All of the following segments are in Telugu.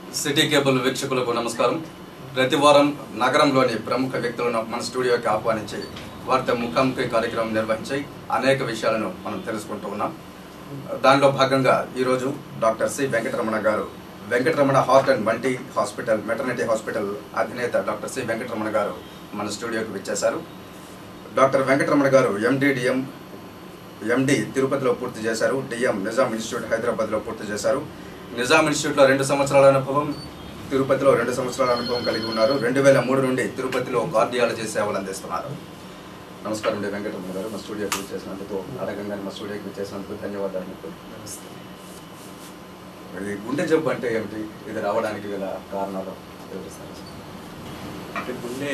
సిటీ కేబుల్ వీక్షకులకు నమస్కారం ప్రతి వారం నగరంలోని ప్రముఖ వ్యక్తులను మన స్టూడియోకి ఆహ్వానించి వారితో ముఖాముఖి కార్యక్రమం నిర్వహించి అనేక విషయాలను మనం తెలుసుకుంటూ ఉన్నాం దానిలో భాగంగా ఈరోజు డాక్టర్ సి వెంకటరమణ గారు Venkataramana heart and multi hospital maternity hospital అధినేత డాక్టర్ సి వెంకటరమణ గారు మన స్టూడియోకి విచ్చేశారు డాక్టర్ వెంకటరమణ గారు ఎండిడిఎం ఎండి తిరుపతిలో పూర్తి చేశారు డిఎం నిజాం ఇన్స్టిట్యూట్ హైదరాబాద్లో పూర్తి చేశారు నిజాం ఇన్స్టిట్యూట్లో రెండు సంవత్సరాల అనుభవం తిరుపతిలో రెండు సంవత్సరాల అనుభవం కలిగి ఉన్నారు రెండు వేల మూడు నుండి తిరుపతిలో కార్డియాలజీ సేవలు అందిస్తున్నారు నమస్కారం అండి వెంకటరమణ గారు మా స్టూడియోకి విచ్చేసినందుకు అడగంగానే మా స్టూడియోకి విచ్చేసినందుకు ధన్యవాదాలు మీకు ఇది గుండె జబ్బు అంటే ఏమిటి ఇది రావడానికి గల కారణాలు వివరిస్తారు అంటే గుండె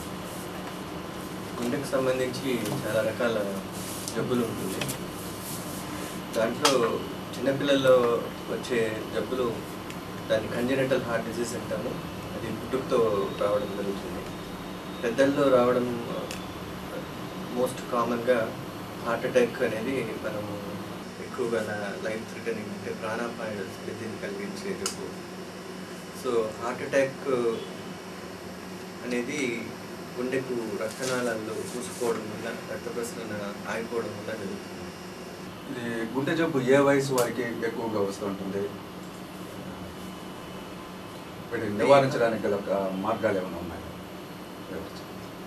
గుండెకు సంబంధించి చాలా రకాల జబ్బులు ఉంటుంది దాంట్లో చిన్నపిల్లల్లో వచ్చే జబ్బులు దాన్ని కంజనటల్ హార్ట్ డిసీజ్ అంటాము అది పుట్టుకతో రావడం జరుగుతుంది పెద్దల్లో రావడం మోస్ట్ కామన్గా హార్ట్ అటాక్ అనేది మనము ఎక్కువగా లైఫ్ థ్రెటనింగ్ అంటే ప్రాణాపాయ స్థితిని కలిగించే జబ్బు సో హార్ట్ అటాక్ అనేది గుండెకు రక్తనాళాల్లో పూసుకోవడం వల్ల రక్త ప్రసరణ ఆగిపోవడం వల్ల జరుగుతుంది ఇది గుండె జబ్బు ఏ వయసు వారికి ఎక్కువగా వస్తూ ఉంటుంది వీటిని నివారించడానికి గల ఒక మార్గాలు ఏమైనా ఉన్నాయి వివరించండి.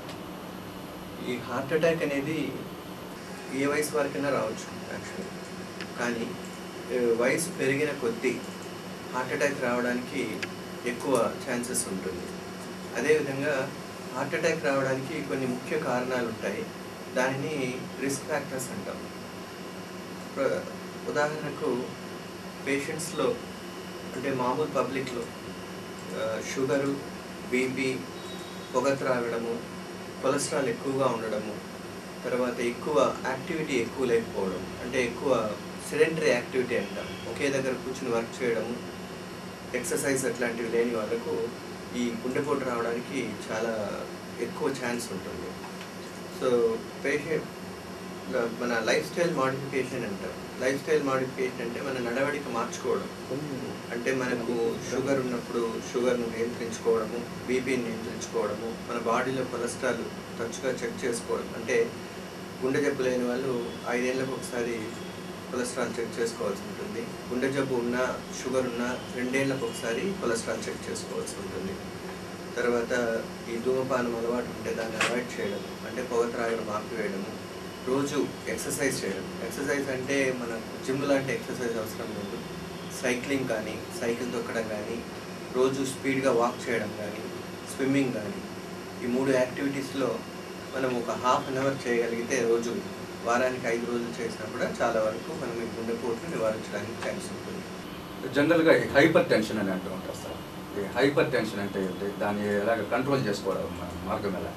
ఈ హార్ట్ అటాక్ అనేది ఏ వయసు వరకైనా రావచ్చు యాక్చువల్లీ కానీ ఏ, వయసు పెరిగిన కొద్దీ హార్ట్ అటాక్ రావడానికి ఎక్కువ ఛాన్సెస్ ఉంటుంది అదేవిధంగా హార్ట్ అటాక్ రావడానికి కొన్ని ముఖ్య కారణాలు ఉంటాయి దానిని రిస్క్ ఫ్యాక్టర్స్ అంటాం ప్ర- ఉదాహరణకు పేషెంట్స్లో అంటే మామూలు పబ్లిక్లో షుగరు బీపీ పొగ త్రాగడము కొలెస్ట్రాల్ ఎక్కువగా ఉండడము తర్వాత ఎక్కువ యాక్టివిటీ ఎక్కువ లేకపోవడం అంటే ఎక్కువ సెడెంటరీ యాక్టివిటీ అంటాం ఒకే దగ్గర కూర్చుని వర్క్ చేయడము ఎక్సర్సైజ్ అట్లాంటివి లేని వాళ్ళకు ఈ గుండెపోటు రావడానికి చాలా ఎక్కువ ఛాన్స్ ఉంటుంది సో పేషెంట్ మన లైఫ్ స్టైల్ మాడిఫికేషన్ అంటాం లైఫ్ స్టైల్ మాడిఫికేషన్ అంటే మన నడవడిక మార్చుకోవడం అంటే మనకు షుగర్ ఉన్నప్పుడు షుగర్ను నియంత్రించుకోవడము బీపీని నియంత్రించుకోవడము మన బాడీలో కొలెస్ట్రాల్ తరచుగా చెక్ చేసుకోవడం అంటే గుండె జబ్బు లేని వాళ్ళు ఐదేళ్ళకు ఒకసారి కొలెస్ట్రాల్ చెక్ చేసుకోవాల్సి ఉంటుంది గుండె జబ్బు ఉన్నా షుగర్ ఉన్నా రెండేళ్లకు ఒకసారి కొలెస్ట్రాల్ చెక్ చేసుకోవాల్సి ఉంటుంది తర్వాత ఈ ధూమపానం అలవాటు ఉంటే దాన్ని అవాయిడ్ చేయడం అంటే పొగ త్రాగడం ఆపివేయడము రోజు ఎక్సర్సైజ్ చేయడం ఎక్సర్సైజ్ అంటే మన జిమ్ లాంటి ఎక్సర్సైజ్ అవసరం లేదు సైక్లింగ్ కానీ సైకిల్ తొక్కడం కానీ రోజు స్పీడ్గా వాక్ చేయడం కానీ స్విమ్మింగ్ కానీ ఈ మూడు యాక్టివిటీస్లో మనం ఒక హాఫ్ అన్ అవర్ చేయగలిగితే రోజు వారానికి ఐదు రోజులు చేసినా కూడా చాలా వరకు మనం ఈ గుండెపోటును నివారించడానికి ఛాన్స్ ఉంటుంది జనరల్గా ఈ హైపర్ టెన్షన్ అని అంటూ ఉంటారు సార్ ఈ హైపర్ టెన్షన్ అంటే ఏంటి దాన్ని ఎలాగ కంట్రోల్ చేసుకోవడం మన మార్గం ఎలా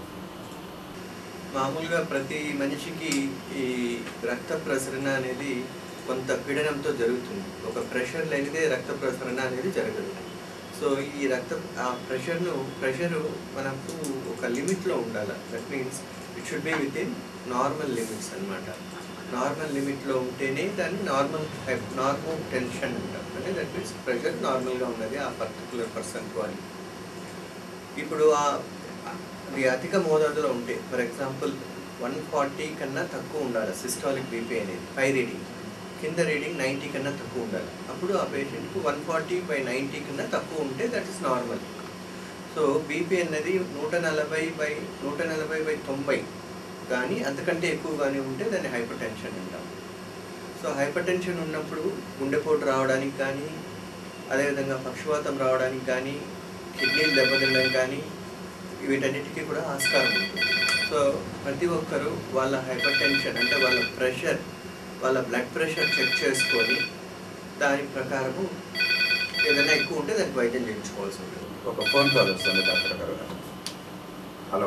మామూలుగా ప్రతి మనిషికి ఈ రక్త ప్రసరణ అనేది కొంత పీడనంతో జరుగుతుంది ఒక ప్రెషర్ లేనిదే రక్త ప్రసరణ అనేది జరగదు సో ఈ రక్త ఆ ప్రెషర్ను ప్రెషరు మనకు ఒక లిమిట్లో ఉండాలి that means it should be within normal limits అన్నమాట నార్మల్ లిమిట్లో ఉంటేనే దాన్ని నార్మల్ నార్మల్ టెన్షన్ అంటాం అంటే దట్ మీన్స్ ప్రెషర్ నార్మల్గా ఉన్నది ఆ పర్టికులర్ పర్సన్కు అని ఇప్పుడు ఆ అది అధిక మోతాదులో ఉంటే ఫర్ ఎగ్జాంపుల్ వన్ ఫార్టీ కన్నా తక్కువ ఉండాలి సిస్టాలిక్ బీపీ అనేది పై రీడింగ్ కింద రీడింగ్ నైంటీ కన్నా తక్కువ ఉండాలి అప్పుడు ఆ పేషెంట్కు వన్ ఫార్టీ బై నైంటీ కన్నా తక్కువ ఉంటే that is normal so BP అనేది నూట నలభై బై నూట నలభై బై తొంభై కానీ అంతకంటే ఎక్కువ కానీ ఉంటే దాన్ని హైపర్ టెన్షన్ అంటాం సో హైపర్ టెన్షన్ ఉన్నప్పుడు గుండెపోటు రావడానికి కానీ అదేవిధంగా పక్షవాతం రావడానికి కానీ కిడ్నీలు దెబ్బతినడం కానీ వీటన్నిటికీ కూడా ఆస్కారం ఉంటుంది సో ప్రతి ఒక్కరూ వాళ్ళ హైపర్ టెన్షన్ అంటే వాళ్ళ ప్రెషర్ వాళ్ళ బ్లడ్ ప్రెషర్ చెక్ చేసుకొని దాని ప్రకారము ఏదైనా ఎక్కువ ఉంటే దానికి వైద్యం చేయించుకోవాల్సి ఉంటుంది ఒక ఫోన్ కాల్ వస్తుంది డాక్టర్ గారు హలో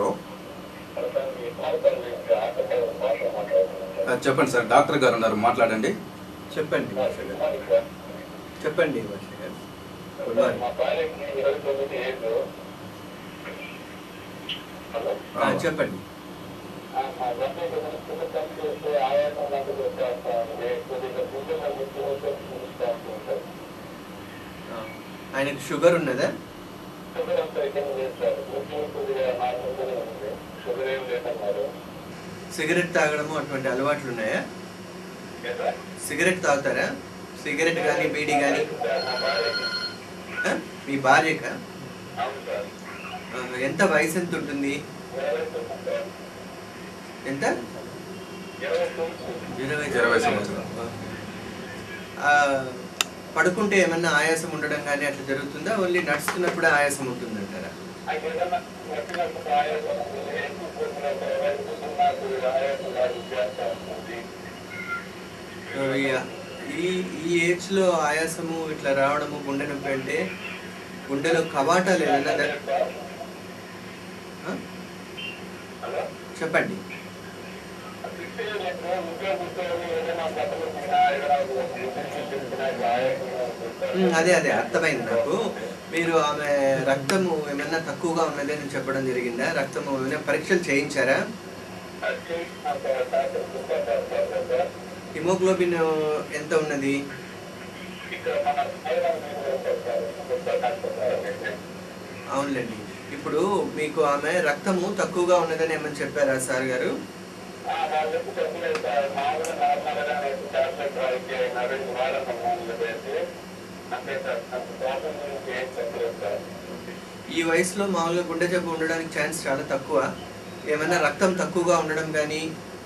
ఆ, చెప్పండి సార్ డాక్టర్ గారు ఉన్నారు మాట్లాడండి చెప్పండి భాష గారు చెప్పండి భాష గారు గుడ్ మార్నింగ్ ఆ, చెప్పండి ఆయన ఆయనకు షుగర్ ఉన్నదా షుగర్ అంతా అయితే లేదు సార్ కొంచెం కొద్దిగా నార్మల్గానే ఉంది షుగర్ ఏం లేదన్నారు సిగరెట్ తాగడము అటువంటి అలవాట్లు ఉన్నాయా లేదా సిగరెట్ తాగుతారా సిగరెట్ కానీ బీడీ కానీ మా భార్యకి ఆ? మీ భార్యక అవును సార్ ఆ, ఎంత వయసు ఎంత ఉంటుంది ఇరవై తొమ్మిది సార్ ఎంత ఇరవై తొమ్మిది ఇరవై ఇరవై సంవత్సరాలు. ఆ, పడుకుంటే ఏమన్నా ఆయాసం ఉండడం కానీ అట్లా జరుగుతుందా ఓన్లీ నడుస్తున్నప్పుడే ఆయాసం ఉంటుందంటారా అయితే ఏదన్నా నచ్చినప్పుడు ఆయాసం వస్తుంది కూర్చున్నప్పుడు వయసు నాకు ఆయాసం కాదు చేస్తా ఉంటుంది సో ఈ- ఈ ఈ ఏజ్ లో ఆయాసము ఇట్లా రావడము గుండె నొప్పి అంటే గుండెలో కవాటాలు ఏదైనా ద- ఆ? హలో చెప్పండి ఫిక్స్ చేయలేదు ఇంట్లో కూర్చొని ఏదైనా బట్టలు ఉతికినా, ఏదైనా యూటెన్సిల్స్ ఉతికినా ఇట్లా ఆయాసంగా ఉంటుంది సార్. ఉమ్, అదే అదే అర్థమైంది నాకు మీరు ఆమె రక్తము ఏమన్నా తక్కువగా ఉన్నది అని చెప్పడం జరిగిందా రక్తము ఏమైనా పరీక్షలు చేయించారా అది చేసిన sir doctor Krupa sir sir sir haemoglobin ఎంత ఉన్నది ఇక్కడ మన ఐరన్ మీద ఉంటుంది సార్ కృపా డాక్టర్ సార్ అయితే అవునులేండి ఇప్పుడు మీకు ఆమె రక్తము తక్కువగా ఉన్నదని ఏమని చెప్పారా సార్ గారు ఆ, వాళ్ళకి చెప్పలేదు సార్ మామూలుగా నార్మల్గానే టాబ్లెట్ రాయితే అయినారు ఇది వాడడం మామూలుగా అయితే అంతే సార్ నాకు ప్రాబ్లం గురించి ఏం చెప్పలేదు సార్ ఈ వయసులో మామూలుగా గుండె జబ్బు ఉండడానికి ఛాన్స్ చాలా తక్కువ ఏమైనా రక్తం తక్కువగా ఉండడం కానీ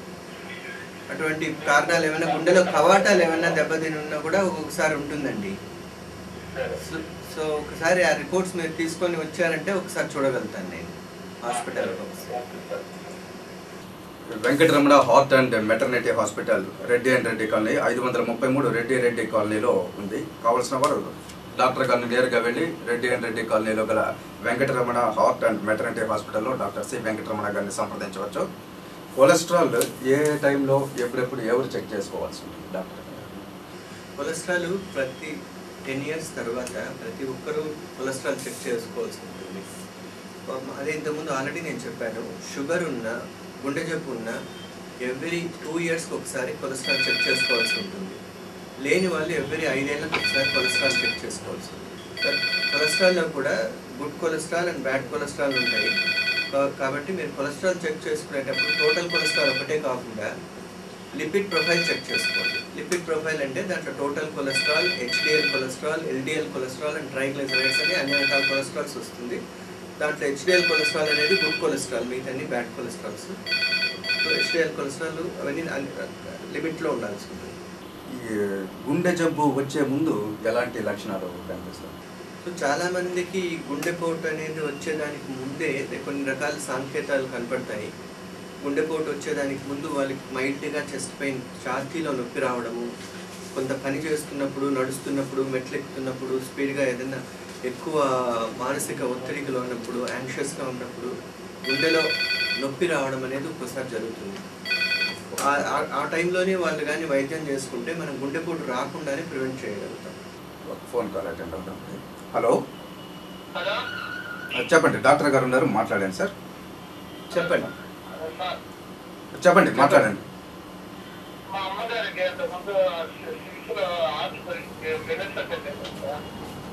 అటువంటి కారణాలు ఏమైనా గుండెలో కవాటాలు ఏమైనా దెబ్బతిని ఉన్నా కూడా ఒక్కొక్కసారి ఉంటుందండి సరే సో- సో ఒకసారి ఆ రిపోర్ట్స్ మీరు తీసుకొని వచ్చారంటే ఒకసారి చూడగలుగుతాను నేను హాస్పిటల్కి ఒకసారి thank you sir Venkataramana heart and maternity hospital Reddy and Reddy colony ఐదు వందల ముప్పై మూడు రెడ్డి రెడ్డి కాలనీలో ఉంది కావలసిన వారు డాక్టర్ గారిని నేరుగా వెళ్ళి రెడ్డి అండ్ రెడ్డి కాలనీలో గల వెంకటరమణ హార్ట్ అండ్ మెటర్నిటీ హాస్పిటల్లో డాక్టర్ సి వెంకటరమణ గారిని సంప్రదించవచ్చు కొలెస్ట్రాల్ ఏ టైంలో ఎప్పుడెప్పుడు ఎవరు చెక్ చేసుకోవాల్సి ఉంటుంది డాక్టర్ కొలెస్ట్రాల్ ప్రతి టెన్ ఇయర్స్ తర్వాత ప్రతి ఒక్కరూ కొలెస్ట్రాల్ చెక్ చేసుకోవాల్సి ఉంటుంది పాపం అదే ఇంతకుముందు ఆల్రెడీ నేను చెప్పాను షుగర్ ఉన్న గుండె జబ్బు ఉన్న ఎవ్రీ టూ ఇయర్స్కి ఒకసారి కొలెస్ట్రాల్ చెక్ చేసుకోవాల్సి ఉంటుంది లేని వాళ్ళు ఎవ్రీ ఐదేళ్ళకి ఒకసారి కొలెస్ట్రాల్ చెక్ చేసుకోవాల్సి ఉంటుంది కొలెస్ట్రాల్లో కూడా good cholesterol and bad cholesterol ఉంటాయి కా- కాబట్టి మీరు కొలెస్ట్రాల్ చెక్ చేసుకునేటప్పుడు టోటల్ కొలెస్ట్రాల్ ఒకటే కాకుండా లిపిడ్ ప్రొఫైల్ చెక్ చేసుకోండి లిపిడ్ ప్రొఫైల్ అంటే దాంట్లో total cholesterol HDL cholesterol LDL cholesterol and triglycerides అని అన్ని రకాల కొలెస్ట్రాల్స్ వస్తుంది దాంట్లో హెచ్డిఎల్ కొలెస్ట్రాల్ అనేది గుడ్ కొలెస్ట్రాల్ మిగతా అన్ని bad cholesterols so HDL cholesterol అవన్నీ లిమిట్లో ఉండాల్సి ఉంటుంది ఈ గుండె జబ్బు వచ్చే ముందు ఎలాంటి లక్షణాలు కనిపిస్తాయి సో చాలా మందికి ఈ గుండెపోటు అనేది వచ్చేదానికి ముందే కొన్ని రకాల సంకేతాలు కనపడతాయి గుండెపోటు వచ్చేదానికి ముందు వాళ్ళకి మైల్డ్గా చెస్ట్ పెయిన్ ఛాతీలో నొప్పి రావడము కొంత పని చేస్తున్నప్పుడు నడుస్తున్నప్పుడు మెట్లు ఎక్కుతున్నప్పుడు స్పీడ్గా ఏదైనా ఎక్కువ మానసిక ఒత్తిడికి ఉన్నప్పుడు యాంగ్షియస్గా ఉన్నప్పుడు గుండెలో నొప్పి రావడం అనేది ఒక్కోసారి జరుగుతుంది ఆ- ఆ- ఆ టైంలోనే వాళ్ళు కానీ వైద్యం చేసుకుంటే మనం గుండెపోటు రాకుండానే ప్రివెంట్ చేయగలుగుతాం ఒక ఫోన్ కాల్ అటెండ్ అవుతాం హలో హలో చెప్పండి డాక్టర్ గారు ఉన్నారు మాట్లాడండి సార్ చెప్పండి సార్ చెప్పండి మాట్లాడండి మా అమ్మగారికి అంతకుముందు సిక్స్లో హాస్పిటల్ వినెస్ అటెండ్ సార్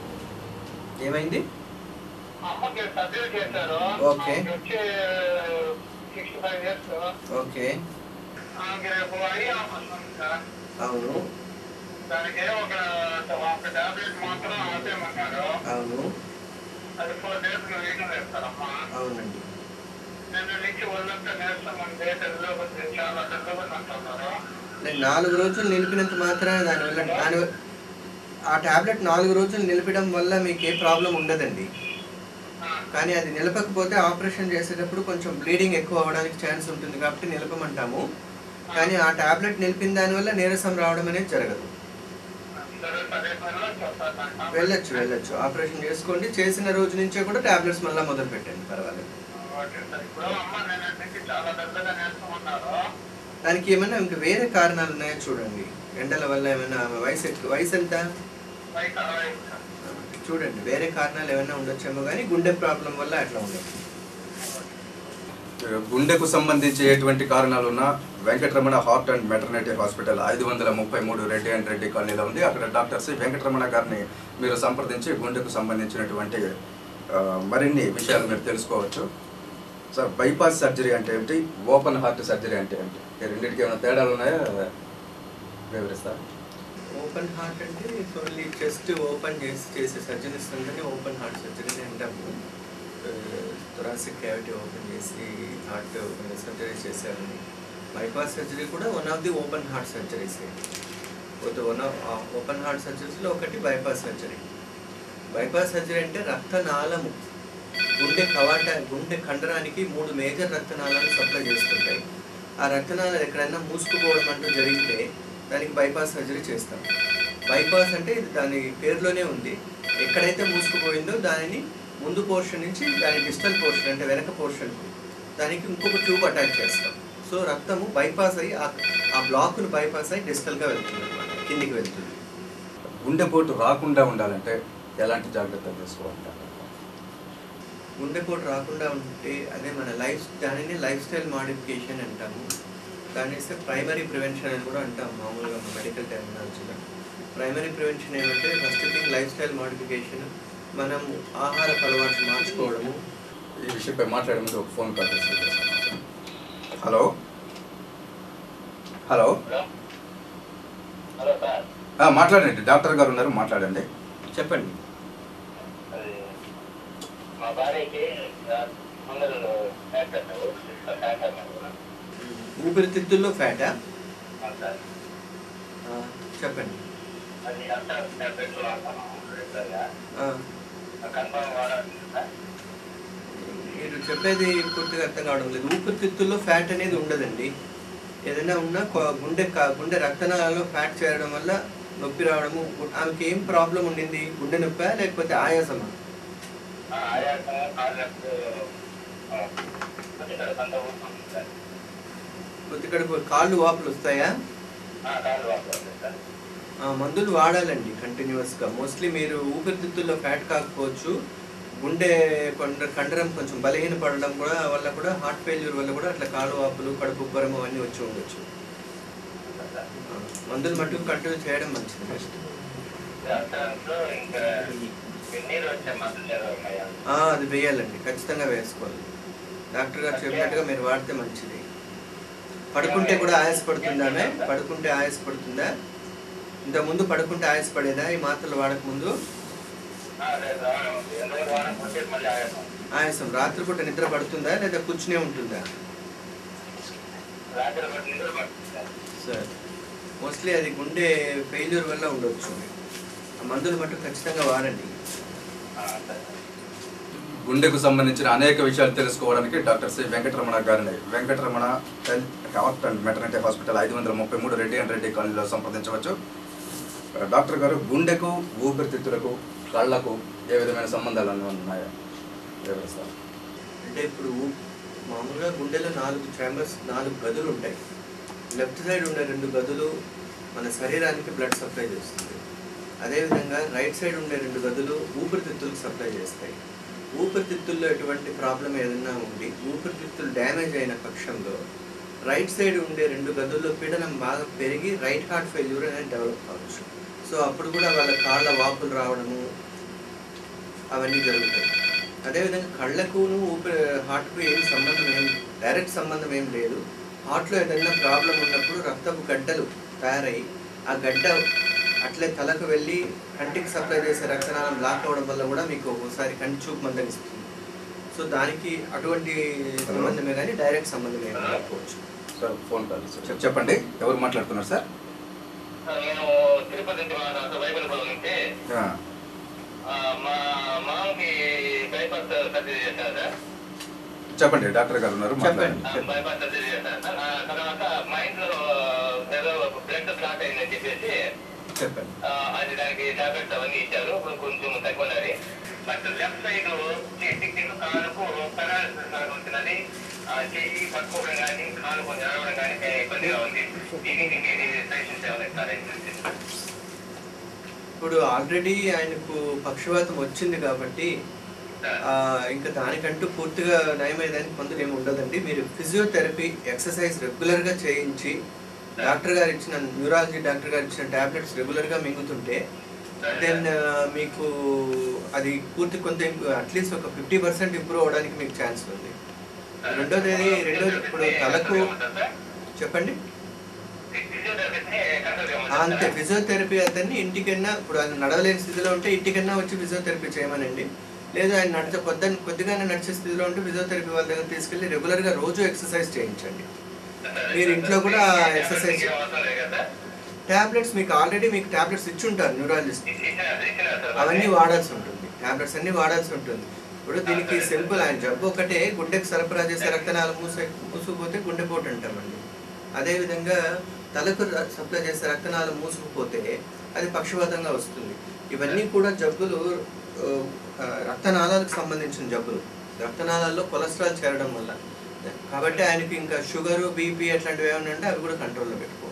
ఏమైంది మా అమ్మకి సర్జరీ చేశారు ఓకే. ఆమెకి వచ్చి సిక్స్టీ ఫైవ్ ఇయర్స్ ఓకే ఆమెకి రేపు ఐ ఆపరేషన్ ఉంది సార్ అవును దానికి ఒక ఒక టాబ్లెట్ మాత్రం ఆపేయమన్నారు అవును అది ఫోర్ డేస్ వేయడం వేస్తారమ్మా అవునండి నిన్న నుంచి ఒళ్ళంతా నేర్చుకుని ఉంది తెలుగులో చాలా తెలుగులో అంటున్నారు నేను నాలుగు రోజులు నిలిపినంత మాత్రాన దానివల్ల దాని ఆ టాబ్లెట్ నాలుగు రోజులు నిలిపడం వల్ల మీకు ఏ ప్రాబ్లం ఉండదండి కానీ అది నిలపకపోతే ఆపరేషన్ చేసేటప్పుడు కొంచెం బ్లీడింగ్ ఎక్కువ అవ్వడానికి ఛాన్స్ ఉంటుంది కాబట్టి నిలపమంటాము కానీ ఆ టాబ్లెట్ నిలిపిన దానివల్ల నీరసం రావడం అనేది జరగదు సరే సరే పనిలో చెప్తాను వెళ్ళొచ్చు వెళ్ళొచ్చు ఆపరేషన్ చేసుకోండి చేసిన రోజు నుంచే కూడా టాబ్లెట్స్ మళ్ళీ మొదలు పెట్టండి పర్వాలేదు ఓకే సార్ ఇప్పుడు అమ్మ నిన్న నుంచి చాలా పెద్దగా నేర్చుకున్నారు దానికి ఏమైనా ఇంకా వేరే కారణాలు ఉన్నాయో చూడండి ఎండల వల్ల ఏమైనా ఆమె వయసు ఎక్కువ వయసు ఎంత బయట అరవై సార్ చూడండి వేరే కారణాలు ఏమైనా ఉండొచ్చేమో కానీ గుండె ప్రాబ్లం వల్ల అట్లా ఉండదు గుండెకు సంబంధించి ఎటువంటి కారణాలు ఉన్నా Venkataramana heart and maternity hospital ఐదు వందల ముప్పై మూడు రెడ్డి అండ్ రెడ్డి కాలనీలో ఉంది అక్కడ డాక్టర్ సి వెంకటరమణ గారిని మీరు సంప్రదించి గుండెకు సంబంధించినటువంటి ఆ, మరిన్ని విషయాలు మీరు తెలుసుకోవచ్చు సార్ బైపాస్ సర్జరీ అంటే ఏమిటి ఓపెన్ హార్ట్ సర్జరీ అంటే ఏమిటి ఈ రెండింటికి ఏమైనా తేడాలు ఉన్నాయా వివరిస్తారు ఓపెన్ హార్ట్ అంటే ఓన్లీ చెస్ట్ ఓపెన్ చేసి చేసే సర్జరీస్ అంటే ఓపెన్ హార్ట్ సర్జరీ అంటాము థొరాసిక్ క్యావిటీ ఓపెన్ చేసి హార్ట్ సర్జరీ చేశారని బైపాస్ సర్జరీ కూడా one of the open heart surgeries పోతే వన్ ఆఫ్ ఓపెన్ హార్ట్ సర్జరీస్లో ఒకటి బైపాస్ సర్జరీ బైపాస్ సర్జరీ అంటే రక్తనాళము గుండె కవాట గుండె కండరానికి మూడు మేజర్ రక్తనాళాలు సప్లై చేస్తుంటాయి ఆ రక్తనాళాలు ఎక్కడైనా మూసుకుపోవడం అంటూ జరిగితే దానికి బైపాస్ సర్జరీ చేస్తాం బైపాస్ అంటే ఇది దాని పేరులోనే ఉంది ఎక్కడైతే మూసుకుపోయిందో దానిని ముందు పోర్షన్ నుంచి దాని డిజిటల్ పోర్షన్ అంటే వెనక పోర్షన్ దానికి ఇంకొక ట్యూబ్ అటాచ్ చేస్తాం సో రక్తము బైపాస్ అయ్యి ఆ- ఆ బ్లాక్ను బైపాస్ అయ్యి డిజిటల్గా వెళ్తుంది అనమాట కిందికి వెళ్తుంది గుండెపోటు రాకుండా ఉండాలంటే ఎలాంటి జాగ్రత్తలు తీసుకోవాలి గుండెపోటు రాకుండా ఉంటే అదే మన లైఫ్ దానిని లైఫ్ స్టైల్ మాడిఫికేషన్ అంటాము దాన్ని ఇస్తే ప్రైమరీ ప్రివెన్షన్ అని కూడా అంటాం మామూలుగా మెడికల్ టెర్మినాలజీలో ప్రైమరీ ప్రివెన్షన్ ఏమంటే first thing life style modification మనం ఆహార అలవాట్లు మార్చుకోవడము ఈ విషయంపై మాట్లాడే ముందు ఒక ఫోన్ కాల్ రిసీవ్ చేస్తాను hello hello hello hello sir ఆ, మాట్లాడండి డాక్టర్ గారు ఉన్నారు మాట్లాడండి చెప్పండి అది మా భార్యకి మంగళ ఫ్యాట్ అన్నారు ఫ్యాట్ అన్నారు ఊపిరితిత్తుల్లో ఫ్యాటా సార్ ఆ, చెప్పండి అది అంతా ట్యాబ్లెట్లు వాడతాను రెగ్యులర్గా ఆ, కన్ఫర్మ్ వాడాలి సార్ మీరు చెప్పేది పూర్తిగా అర్థం కావడం లేదు ఊపిరితిత్తుల్లో ఫ్యాట్ అనేది ఉండదండి ఏదైనా ఉన్నా కొ- గుండె క- గుండె రక్తనాళాల్లో ఫ్యాట్ చేరడం వల్ల నొప్పి రావడము ఆమెకి ఏం ప్రాబ్లం ఉండింది గుండె నొప్పా లేకపోతే ఆయాసమా ఆయాసం కాళ్ళకు కొద్దిగా కొంత ఊరుకుంటుంది సార్ కొద్దిగా కాళ్ళు వాపులు వస్తాయా కాళ్ళు వాడుతుంది సార్ ఆ, మందులు వాడాలండి కంటిన్యూస్గా మోస్ట్లీ మీరు ఊపిరితిత్తుల్లో ఫ్యాట్ కాకపోవచ్చు గుండె కొండ కండరం కొంచెం బలహీన పడడం కూడా వల్ల కూడా హార్ట్ ఫెయిల్యూర్ వల్ల కూడా అట్లా కాళ్ళు వాపులు కడుపు ఉబ్బరం అవన్నీ వచ్చి ఉండొచ్చు ఆ, మందులు మట్టుకు కంటిన్యూ చేయడం మంచిది బెస్ట్ డాక్టర్తో ఇంకా నీరు వచ్చే మందులు ఏదో ఉన్నాయా ఆ, అది వేయాలండి ఖచ్చితంగా వేసుకోవాలి డాక్టర్ గారు చెప్పినట్టుగా మీరు వాడితే మంచిది పడుకుంటే కూడా ఆయాసపడుతుందా ఆమె పడుకుంటే ఆయాసపడుతుందా ఇంతకుముందు పడుకుంటే ఆయాసపడేదా ఈ మాత్రలు వాడక ముందు ఆ, లేదు ఎందుకు వాడకపోతే మళ్ళీ ఆయాసం ఆయాసం రాత్రిపూట నిద్ర పడుతుందా లేదా కూర్చునే ఉంటుందా రాత్రి పాటు నిద్ర పడుతుంది సార్ సరే మోస్ట్లీ అది గుండె ఫెయిల్యూర్ వల్ల ఉండొచ్చు ఆ మందులు మటుకు ఖచ్చితంగా వాడండి ఆ, సరే గుండెకు సంబంధించిన అనేక విషయాలు తెలుసుకోవడానికి డాక్టర్ సి వెంకటరమణ గారిని Venkataramana health heart and maternity hospital ఐదు వందల ముప్పై మూడు రెడ్డి అండ్ రెడ్డి కాలనీలో సంప్రదించవచ్చు డాక్టర్ గారు గుండెకు ఊపిరితిత్తులకు కళ్ళకు ఏ విధమైన సంబంధాలు అన్నీ ఉన్నాయా వివరిస్తారు అంటే ఇప్పుడు మామూలుగా గుండెలో నాలుగు ఛాంబర్స్ నాలుగు గదులు ఉంటాయి లెఫ్ట్ సైడ్ ఉండే రెండు గదులు మన శరీరానికి బ్లడ్ సప్లై చేస్తుంది అదేవిధంగా రైట్ సైడ్ ఉండే రెండు గదులు ఊపిరితిత్తులకు సప్లై చేస్తాయి ఊపిరితిత్తుల్లో ఎటువంటి ప్రాబ్లం ఏదైనా ఉండి ఊపిరితిత్తులు డ్యామేజ్ అయిన పక్షంలో రైట్ సైడ్ ఉండే రెండు గదుల్లో పీడనం బాగా పెరిగి రైట్ హార్ట్ ఫెయిల్యూర్ అనేది డెవలప్ కావచ్చు సో అప్పుడు కూడా వాళ్ళ కాళ్ళ వాపులు రావడము అవన్నీ జరుగుతాయి అదేవిధంగా కళ్ళకును ఊపిరి హార్ట్కు ఏం సంబంధం ఏం డైరెక్ట్ సంబంధం ఏం లేదు హార్ట్లో ఏదైనా ప్రాబ్లం ఉన్నప్పుడు రక్తపు గడ్డలు తయారై ఆ గడ్డ అట్లే తలకు వెళ్ళి కంటికి సప్లై చేసే రక్తనాళం బ్లాక్ అవ్వడం వల్ల కూడా మీకు ఒక్కోసారి కంటి చూపు మందగిస్తుంది సో దానికి అటువంటి సంబంధమే కానీ డైరెక్ట్ సంబంధం ఏం లేకపోవచ్చు సార్ ఫోన్ కాల్ రిసీవ్ చెప్పండి ఎవరు మాట్లాడుతున్నారు సార్ సార్, నేను తిరుపతి నుంచి మాట్లాడుతూ బైబిల్ నుంచి ఆ, ఆ, మా మామకి బైపాస్ సర్జరీ చేశారు సార్ చెప్పండి డాక్టర్ గారు ఉన్నారు మాట్లాడండి ఆ, బైపాస్ సర్జరీ చేశారు సార్ ఆ తర్వాత మైండ్ లో ఏదో బ్లడ్ క్లాట్ అయిందని చెప్పేసి చెప్పండి ఆ, అది దానికి టాబ్లెట్స్ అవన్నీ ఇచ్చారు ఇప్పుడు కొంచెం తగ్గున్నది బట్ లెఫ్ట్ సైడ్ చేతికి కాలుకు పెరాలసిస్ లాగా ఉంటున్నది ఆ, చెయ్యి పట్టుకోవడం కానీ కాలు కొంచెం నడవడం కానీ ఇబ్బందిగా ఉంది దీనికి ఇంకేది సజెషన్స్ ఏమైనా ఇస్తారా ఇప్పుడు ఆల్రెడీ ఆయనకు పక్షవాతం వచ్చింది కాబట్టి ఆ, ఇంకా దానికంటూ పూర్తిగా నయమయ్యేదానికి మందులు ఏమి ఉండదండి మీరు ఫిజియోథెరపీ ఎక్సర్సైజ్ రెగ్యులర్గా చేయించి డాక్టర్ గారు ఇచ్చిన న్యూరాలజీ డాక్టర్ గారు ఇచ్చిన టాబ్లెట్స్ రెగ్యులర్గా మింగుతుంటే దెన్ మీకు అది పూర్తి కొంత అట్లీస్ట్ ఒక ఫిఫ్టీ పర్సెంట్ ఇంప్రూవ్ అవడానికి మీకు ఛాన్స్ ఉంది రెండోది రెండోది ఇప్పుడు తలకు చెప్పండి ఆ, అంతే ఫిజియోథెరపీ అతన్ని ఇంటికన్నా ఇప్పుడు ఆయన నడవలేని స్థితిలో ఉంటే ఇంటికన్నా వచ్చి ఫిజియోథెరపీ చేయమనండి లేదా ఆయన నడిచ పొద్దున్న కొద్దిగానే నడిచే స్థితిలో ఉంటే ఫిజియోథెరపీ వాళ్ళ దగ్గర తీసుకెళ్ళి రెగ్యులర్గా రోజు ఎక్సర్సైజ్ చేయించండి మీరు ఇంట్లో కూడా exercise- టాబ్లెట్స్ మీకు ఆల్రెడీ మీకు టాబ్లెట్స్ ఇచ్చి ఉంటారు న్యూరాలజిస్ట్ అవన్నీ వాడాల్సి ఉంటుంది టాబ్లెట్స్ అన్ని వాడాల్సి ఉంటుంది ఇప్పుడు దీనికి సింపుల్ ఆయన జబ్బు ఒకటే గుండెకి సరఫరా చేసే రక్తనాళం మూసే మూసుకుపోతే గుండెపోటు అంటామండి అదేవిధంగా తలకు ర- సప్లై చేసే రక్తనాళం మూసుకుపోతే అది పక్షవాతంగా వస్తుంది ఇవన్నీ కూడా జబ్బులు ఆ, రక్తనాళాలకు సంబంధించిన జబ్బులు రక్తనాళాల్లో కొలెస్ట్రాల్ చేరడం వల్ల కాబట్టి ఆయనకి ఇంకా షుగర్ బీపీ అట్లాంటివి ఏమైనా ఉంటే అవి కూడా కంట్రోల్లో పెట్టుకోవాలి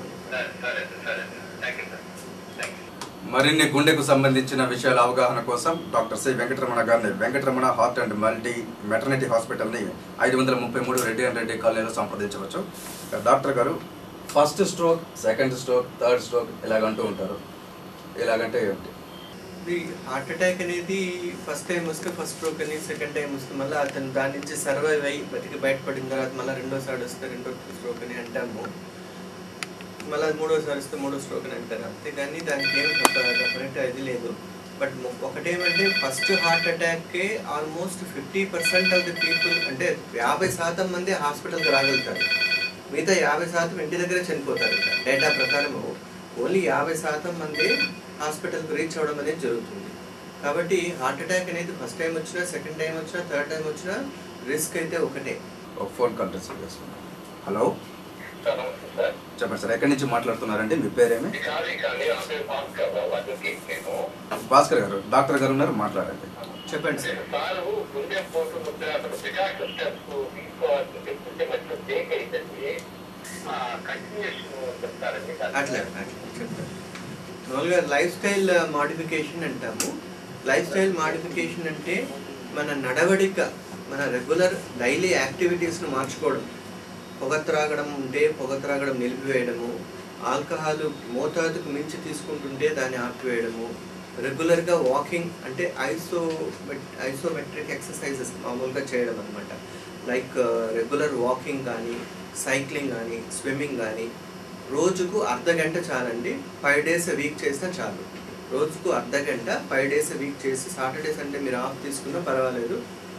మరిన్ని గుండెకు సంబంధించిన విషయాల అవగాహన కోసం డాక్టర్ సి వెంకటరమణ గారిని Venkataramana heart and multi maternity హాస్పిటల్ని ఐదు వందల ముప్పై మూడు రెడ్డి అండ్ రెడ్డి కాలనీలో సంప్రదించవచ్చు ఇక డాక్టర్ గారు first stroke second stroke third stroke ఇలాగంటూ ఉంటారు ఇలాగంటే ఏమిటి ఇది హార్ట్ అటాక్ అనేది ఫస్ట్ టైం వస్తే ఫస్ట్ స్ట్రోక్ అని సెకండ్ టైం వస్తే మళ్ళీ అతను దాని నుంచి సర్వైవ్ అయ్యి బతికి బయటపడిన తర్వాత మళ్ళీ రెండోసారి వస్తే రెండో స్ట్రోక్ అని అంటాము మళ్ళీ మూడోసారి వస్తే మూడో స్ట్రోక్ అని అంటారు అంతేగాని దానికి ఏం డెఫినెట్ అది లేదు బట్ ఒకటేమంటే ఫస్ట్ హార్ట్ అటాక్కే almost fifty percent of the people అంటే యాభై శాతం మంది హాస్పిటల్కి రాగలుగుతారు మిగతా యాభై శాతం ఇంటి దగ్గరే చనిపోతారు డేటా ప్రకారము ఓన్లీ యాభై శాతం మంది హాస్పిటల్కి రీచ్ అవ్వడం అనేది జరుగుతుంది కాబట్టి హార్ట్ అటాక్ అనేది ఫస్ట్ టైం వచ్చినా సెకండ్ టైం వచ్చినా థర్డ్ టైం వచ్చినా రిస్క్ అయితే ఒకటే ఒక ఫోన్ కాల్ రిసీవ్ చేసుకున్నాం హలో చెప్పండి సార్ ఎక్కడి నుంచి మాట్లాడుతున్నారండి మీ పేరేమి భాస్కర్ గారు డాక్టర్ గారు ఉన్నారు మాట్లాడండి చెప్పండి సార్ సారు గుండె పోటు ముద్ర అసలు ప్రికాషన్ స్టెప్స్ తీసుకోవాల్సి చెప్తుంటే మంచి బ్రేక్ అయిందండి కంటిన్యూషన్ చెప్తారండి అట్లా అట్లా చెప్తాను మామూలుగా లైఫ్ స్టైల్ మాడిఫికేషన్ అంటాము లైఫ్ స్టైల్ మాడిఫికేషన్ అంటే మన నడవడిక మన రెగ్యులర్ డైలీ యాక్టివిటీస్ను మార్చుకోవడం పొగ త్రాగడం ఉంటే పొగ త్రాగడం నిలిపివేయడము ఆల్కహాల్ మోతాదుకు మించి తీసుకుంటుంటే దాన్ని ఆపివేయడము రెగ్యులర్గా వాకింగ్ అంటే ఐసో ఐసోమెట్రిక్ ఎక్సర్సైజెస్ మామూలుగా చేయడం అనమాట లైక్ రెగ్యులర్ వాకింగ్ కానీ సైక్లింగ్ కానీ స్విమ్మింగ్ కానీ రోజుకు అర్ధ గంట చాలండి ఫైవ్ డేస్ వీక్ చేసినా చాలు రోజుకు అర్ధ గంట ఫైవ్ డేస్ వీక్ చేసి సాటర్డే సండే మీరు ఆఫ్ తీసుకున్నా పర్వాలేదు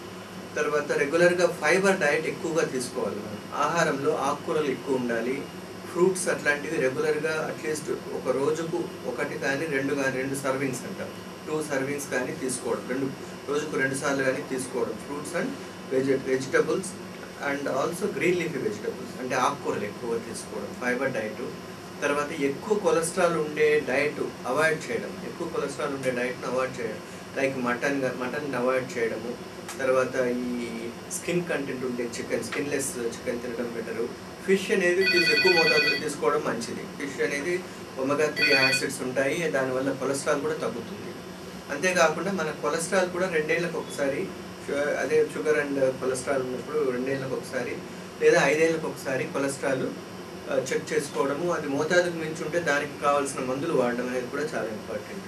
తర్వాత రెగ్యులర్గా ఫైబర్ డయట్ ఎక్కువగా తీసుకోవాలి మనం ఆహారంలో ఆకుకూరలు ఎక్కువ ఉండాలి ఫ్రూట్స్ అట్లాంటివి రెగ్యులర్గా అట్లీస్ట్ ఒక రోజుకు ఒకటి కానీ రెండు కానీ రెండు సర్వింగ్స్ అంటాం టూ సర్వింగ్స్ కానీ తీసుకోవడం రెండు రోజుకు రెండు సార్లు కానీ తీసుకోవడం fruits and vege vegetables and also green leafy vegetables అంటే ఆకుకూరలు ఎక్కువ తీసుకోవడం ఫైబర్ డైట్ తర్వాత ఎక్కువ కొలెస్ట్రాల్ ఉండే డైట్ అవాయిడ్ చేయడం ఎక్కువ కొలెస్ట్రాల్ ఉండే డైట్ను అవాయిడ్ చేయడం లైక్ మటన్ మటన్ అవాయిడ్ చేయడము తర్వాత ఈ స్కిన్ కంటెంట్ ఉండే చికెన్ స్కిన్లెస్ చికెన్ తినడం బెటరు ఫిష్ అనేది తీసు- ఎక్కువ మోతాదులో తీసుకోవడం మంచిది ఫిష్ అనేది ఒమగా త్రీ యాసిడ్స్ ఉంటాయి దానివల్ల కొలెస్ట్రాల్ కూడా తగ్గుతుంది అంతేకాకుండా మన కొలెస్ట్రాల్ కూడా రెండేళ్ళకి ఒకసారి షు- అదే షుగర్ అండ్ కొలెస్ట్రాల్ ఉన్నప్పుడు రెండేళ్ళకి ఒకసారి లేదా ఐదేళ్ళకి ఒకసారి కొలెస్ట్రాల్ ఆ, చెక్ చేసుకోవడము అది మోతాదుకు మించి ఉంటే దానికి కావాల్సిన మందులు వాడడం అనేది కూడా చాలా ఇంపార్టెంట్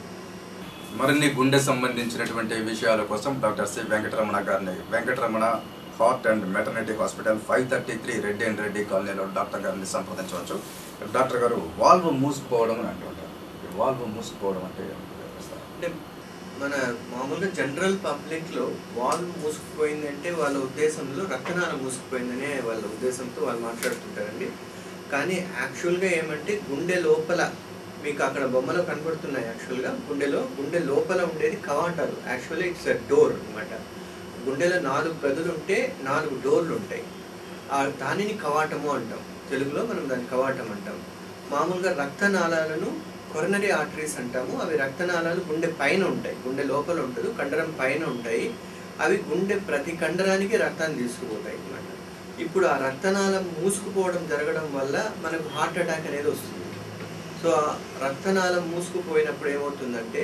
మరిన్ని గుండె సంబంధించినటువంటి విషయాల కోసం డాక్టర్ సి వెంకటరమణ గారిని Venkataramana heart and maternity hospital five thirty three Reddy and Reddy కాలనీలో డాక్టర్ గారిని సంప్రదించవచ్చు డాక్టర్ గారు వాల్వ్ మూసుకుపోవడం అని అంటుంటారు ఈ వాల్వ్ మూసుకుపోవడం అంటే ఏమిటి వివరిస్తారా? అంటే మన మామూలుగా జనరల్ పబ్లిక్లో వాళ్ళు మూసుకుపోయిందంటే వాళ్ళ ఉద్దేశంలో రక్తనాళం మూసుకుపోయిందనే వాళ్ళ ఉద్దేశంతో వాళ్ళు మాట్లాడుతుంటారండి కానీ యాక్చువల్గా ఏమంటే గుండె లోపల మీకు అక్కడ బొమ్మలో కనబడుతున్నాయి యాక్చువల్గా గుండెలో గుండె లోపల ఉండేది కవాటాలు యాక్చువల్లీ ఇట్స్ అ డోర్ అనమాట గుండెలో నాలుగు గదులు ఉంటే నాలుగు డోర్లు ఉంటాయి ఆ దానిని కవాటము అంటాం తెలుగులో మనం దాన్ని కవాటం అంటాం మామూలుగా రక్తనాళాలను కొరనరీ ఆర్టరీస్ అంటాము అవి రక్తనాళాలు గుండె పైన ఉంటాయి గుండె లోపల ఉంటుంది కండరం పైన ఉంటాయి అవి గుండె ప్రతి కండరానికి రక్తాన్ని తీసుకుపోతాయి అన్నమాట ఇప్పుడు ఆ రక్తనాళం మూసుకుపోవడం జరగడం వల్ల మనకు హార్ట్ అటాక్ అనేది వస్తుంది సో ఆ రక్తనాళం మూసుకుపోయినప్పుడు ఏమవుతుందంటే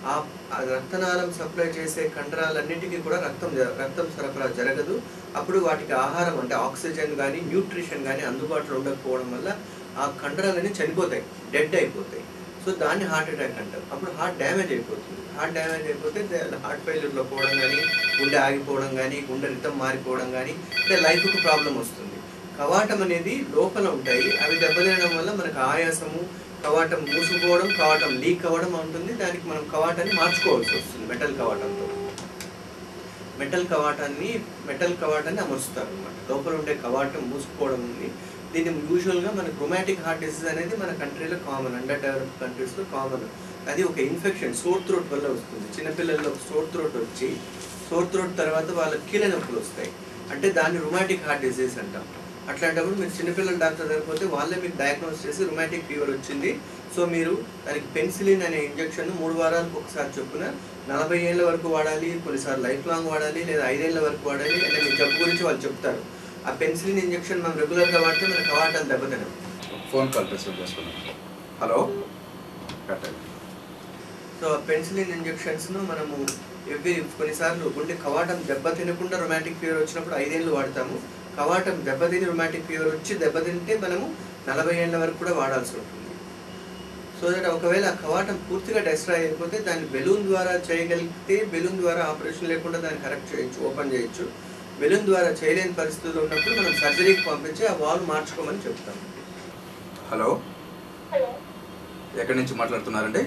ఆ ఆ రక్తనాళం సప్లై చేసే కండరాలన్నిటికీ కూడా రక్తం జ- రక్తం సరఫరా జరగదు అప్పుడు వాటికి ఆహారం అంటే ఆక్సిజన్ కానీ న్యూట్రిషన్ కానీ అందుబాటులో ఉండకపోవడం వల్ల ఆ కండరాలన్నీ చనిపోతాయి డెడ్ అయిపోతాయి సో దాన్ని హార్ట్ అటాక్ అంటారు అప్పుడు హార్ట్ డ్యామేజ్ అయిపోతుంది హార్ట్ డ్యామేజ్ అయిపోతే హార్ట్ ఫెయిల్యూర్లో పోవడం కానీ గుండె ఆగిపోవడం కానీ గుండె రితం మారిపోవడం కానీ అంటే లైఫ్కి ప్రాబ్లం వస్తుంది కవాటం అనేది లోపల ఉంటాయి అవి దెబ్బతినడం వల్ల మనకు ఆయాసము కవాటం మూసుకుపోవడం కవాటం లీక్ అవ్వడం ఉంటుంది దానికి మనం కవాటాన్ని మార్చుకోవాల్సి వస్తుంది మెటల్ కవాటంతో మెటల్ కవాటాన్ని మెటల్ కవాటాన్ని అమరుస్తారు అనమాట లోపల ఉండే కవాటం మూసుకుపోవడం ఉంది దీన్ని యూజువల్గా మన రొమాటిక్ హార్ట్ డిసీజ్ అనేది మన కంట్రీలో కామన్ అండర్ డెవలప్డ్ కంట్రీస్లో కామన్ అది ఒక ఇన్ఫెక్షన్ సోర్ థ్రోట్ వల్ల వస్తుంది చిన్నపిల్లల్లో సోర్ థ్రోట్ వచ్చి సోర్ థ్రోట్ తర్వాత వాళ్ళకి కీళ్ళ నొప్పులు వస్తాయి అంటే దాన్ని రొమాటిక్ హార్ట్ డిసీజ్ అంటాం అట్లాంటప్పుడు మీరు చిన్నపిల్లల డాక్టర్ దగ్గర పోతే వాళ్ళే మీకు డయాగ్నోస్ చేసి రొమాటిక్ ఫీవర్ వచ్చింది సో మీరు దానికి పెన్సిలిన్ అనే ఇంజెక్షన్ మూడు వారాలకు ఒకసారి చొప్పున నలభై ఏళ్ళ వరకు వాడాలి కొన్నిసార్లు లైఫ్ లాంగ్ వాడాలి లేదా ఐదేళ్ల వరకు వాడాలి అంటే మీ జబ్బు గురించి వాళ్ళు చెప్తారు ఆ పెన్సిలిన్ ఇంజెక్షన్ మనం రెగ్యులర్గా వాడితే మన కవాటాలు దెబ్బతినం ఫోన్ కాల్ రిసీవ్ చేసుకున్నాం హలో కట్టండి సో ఆ పెన్సిలిన్ ఇంజెక్షన్స్ను మనము ఎవ్రీ కొన్నిసార్లు గుండె కవాటం దెబ్బ తినకుండా రొమాటిక్ ఫీవర్ వచ్చినప్పుడు ఐదేళ్ళు వాడతాము కవాటం దెబ్బతిని రొమాటిక్ ఫీవర్ వచ్చి దెబ్బతింటే మనము నలభై ఏళ్ళ వరకు కూడా వాడాల్సి ఉంటుంది సో దట్ ఒకవేళ ఆ కవాటం పూర్తిగా డెస్ట్రాయ్ అయిపోతే దాన్ని బెలూన్ ద్వారా చేయగలిగితే బెలూన్ ద్వారా ఆపరేషన్ లేకుండా దాన్ని కరెక్ట్ చేయొచ్చు ఓపెన్ చేయొచ్చు బెలూన్ ద్వారా చేయలేని పరిస్థితుల్లో ఉన్నప్పుడు మనం సర్జరీకి పంపించి ఆ వాల్ మార్చుకోమని చెప్తాం హలో హలో ఎక్కడి నుంచి మాట్లాడుతున్నారండి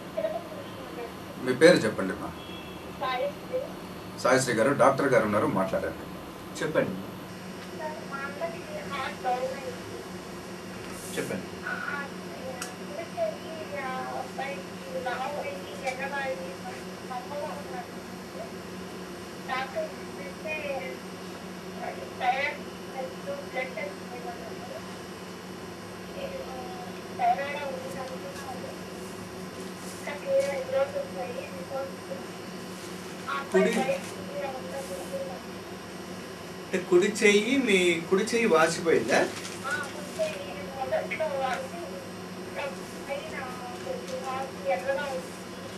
మీ పేరు చెప్పండి మా సాయశ్రీ సాయిశ్రీ గారు డాక్టర్ గారు ఉన్నారు మాట్లాడండి చెప్పండి సార్ మా అన్నకి హార్ట్ డౌన్ అయింది చెప్పండి ఆ హార్ట్ వచ్చేసి ఆ అబ్బాయికి లావు అయ్యి ఎగరాయి నమ్మలో ఉన్నాడు డాక్టర్ చూస్తే థైరాయిడ్ బ్లడ్ టెస్ట్ చేయమన్నారు థైరాయిడ్ ఉంది అనుకున్నాను కానీ ఈరోజు వస్తాయి రిపోర్ట్స్ ఆ అబ్బాయి కుడి- బయటికి ఉండకుండా అంటే కుడి చెయ్యి మీ కుడి చెయ్యి వాచిపోయిందా ఆ ముందే మొదట్లో అన్ని పైన కొంచెం ఆకు ఎర్రగా ఉంది.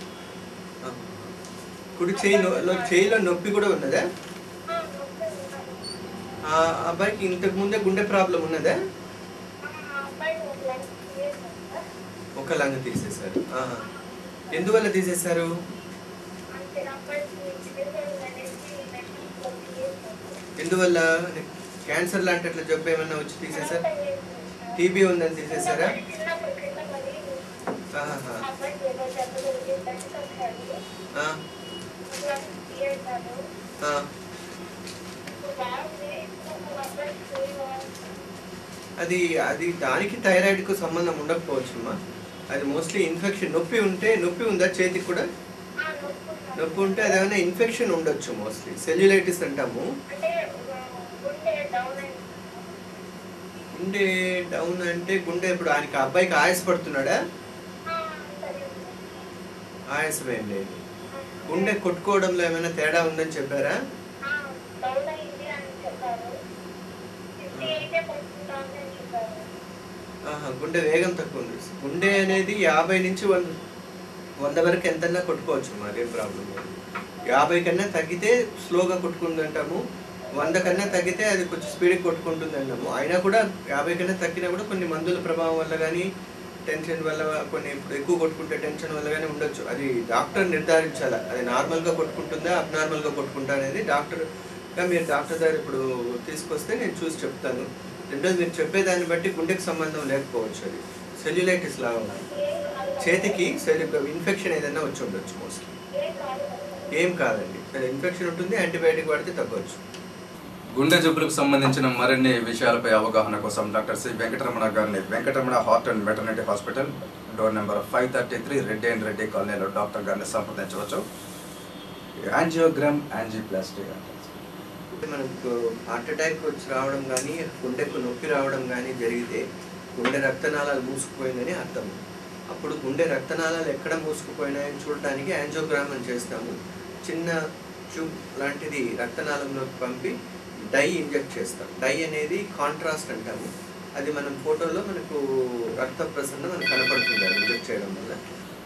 కుడి చెయ్యి నొ- లో- చెయ్యిలో నొప్పి కూడా ఉన్నదా ఆ నొప్పి ఉన్నది. ఆ అబ్బాయికి ఇంతకు ముందే గుండె ప్రాబ్లం ఉన్నదా ఆ అబ్బాయి ఒక లంచ్ చేశారు ఒక లంగ్ తీసేశారు ఆహా. ఎందువల్ల తీసేశారు అంటే అబ్బాయికి చికెన్ అనేసి మెడిసిన్ కొట్టి చేశారు. ఎందువల్ల క్యాన్సర్ లాంటి అట్లా జబ్బు ఏమన్నా వచ్చి తీసేశారు తర్వాత చేశారు. టీబీ ఉందని తీసేశారా చిన్నప్పుడు కింద పడి ఆహాహా. అబ్బాయికి ఏదో జబ్బు కలిగి వచ్చాడు ఆ, లంచ్ చేశారు ఆ. ఇప్పుడు బాగుంది ఒక అబ్బాయికి చేయవాలి అది అది దానికి థైరాయిడ్కు సంబంధం ఉండకపోవచ్చు అమ్మా అది మోస్ట్లీ ఇన్ఫెక్షన్ నొప్పి ఉంటే నొప్పి ఉందా చేతికి కూడా ఆ నొప్పి ఉన్నది. నొప్పి ఉంటే అది ఏమైనా ఇన్ఫెక్షన్ ఉండొచ్చు మోస్ట్లీ సెల్యులైటిస్ అంటాము అంటే గుండె డౌన్ అయింది గుండె డౌన్ అంటే గుండె ఇప్పుడు ఆయనకి ఆ అబ్బాయికి ఆయాస పడుతున్నాడా సరే ఆయాసం ఏం లేదు గుండె కొట్టుకోవడంలో ఏమైనా తేడా ఉందని చెప్పారా డౌన్ అయింది అని చెప్పారు ఫిఫ్టీ అయితే కొట్టుకుంటామని అని చెప్పారు ఆహా, గుండె వేగం తక్కువ ఉంది గుండె అనేది యాభై నుంచి వంద వంద వరకు ఎంతన్నా కొట్టుకోవచ్చు మరి ఏం ప్రాబ్లం లేదు యాభై కన్నా తగ్గితే స్లోగా కొట్టుకుందంటాము వంద కన్నా తగ్గితే అది కొంచెం స్పీడ్గా కొట్టుకుంటుంది అన్నాము అయినా కూడా యాభై కన్నా తగ్గినా కూడా కొన్ని మందుల ప్రభావం వల్ల కానీ టెన్షన్ వల్ల కొన్ని ఇప్పుడు ఎక్కువ కొట్టుకుంటే టెన్షన్ వల్ల కానీ ఉండొచ్చు అది డాక్టర్ నిర్ధారించాలి అది నార్మల్గా కొట్టుకుంటుందా అబ్నార్మల్గా కొట్టుకుంటా అనేది డాక్టర్గా మీరు డాక్టర్ దగ్గర ఇప్పుడు తీసుకొస్తే నేను చూసి చెప్తాను రెండోది మీరు చెప్పేదాన్ని బట్టి గుండెకి సంబంధం లేకపోవచ్చు అది సెల్యులైటిస్ లాగా ఉంది చేతికి ఇన్ఫెక్షన్ ఏదైనా వచ్చి ఉండొచ్చు మోస్ట్లీ ఏం కాదు ఏం కాదండి ఇన్ఫెక్షన్ ఉంటుంది యాంటీబయాటిక్ వాడితే తగ్గొచ్చు గుండె జబ్బులకు సంబంధించిన మరిన్ని విషయాలపై అవగాహన కోసం డాక్టర్ సి వెంకటరమణ గారిని Venkataramana heart and maternity hospital door number five thirty three Reddy and Reddy కాలనీలో డాక్టర్ గారిని సంప్రదించవచ్చు యాంజియోగ్రామ్ యాంజియోప్లాస్టీ అంటారు మనకు హార్ట్ అటాక్ వచ్చి రావడం కానీ గుండెకు నొప్పి రావడం కానీ జరిగితే గుండె రక్తనాళాలు మూసుకుపోయిందని అర్థం అప్పుడు గుండె రక్తనాళాలు ఎక్కడ మూసుకుపోయినాయని చూడటానికి యాంజియోగ్రామ్ అని చేస్తాము చిన్న ట్యూబ్ లాంటిది రక్తనాళంలోకి పంపి డై ఇంజెక్ట్ చేస్తాం డై అనేది కాంట్రాస్ట్ అంటాము అది మనం ఫోటోలో మనకు రక్త ప్రసరణ మనకు కనపడుతుంది అది ఇంజెక్ట్ చేయడం వల్ల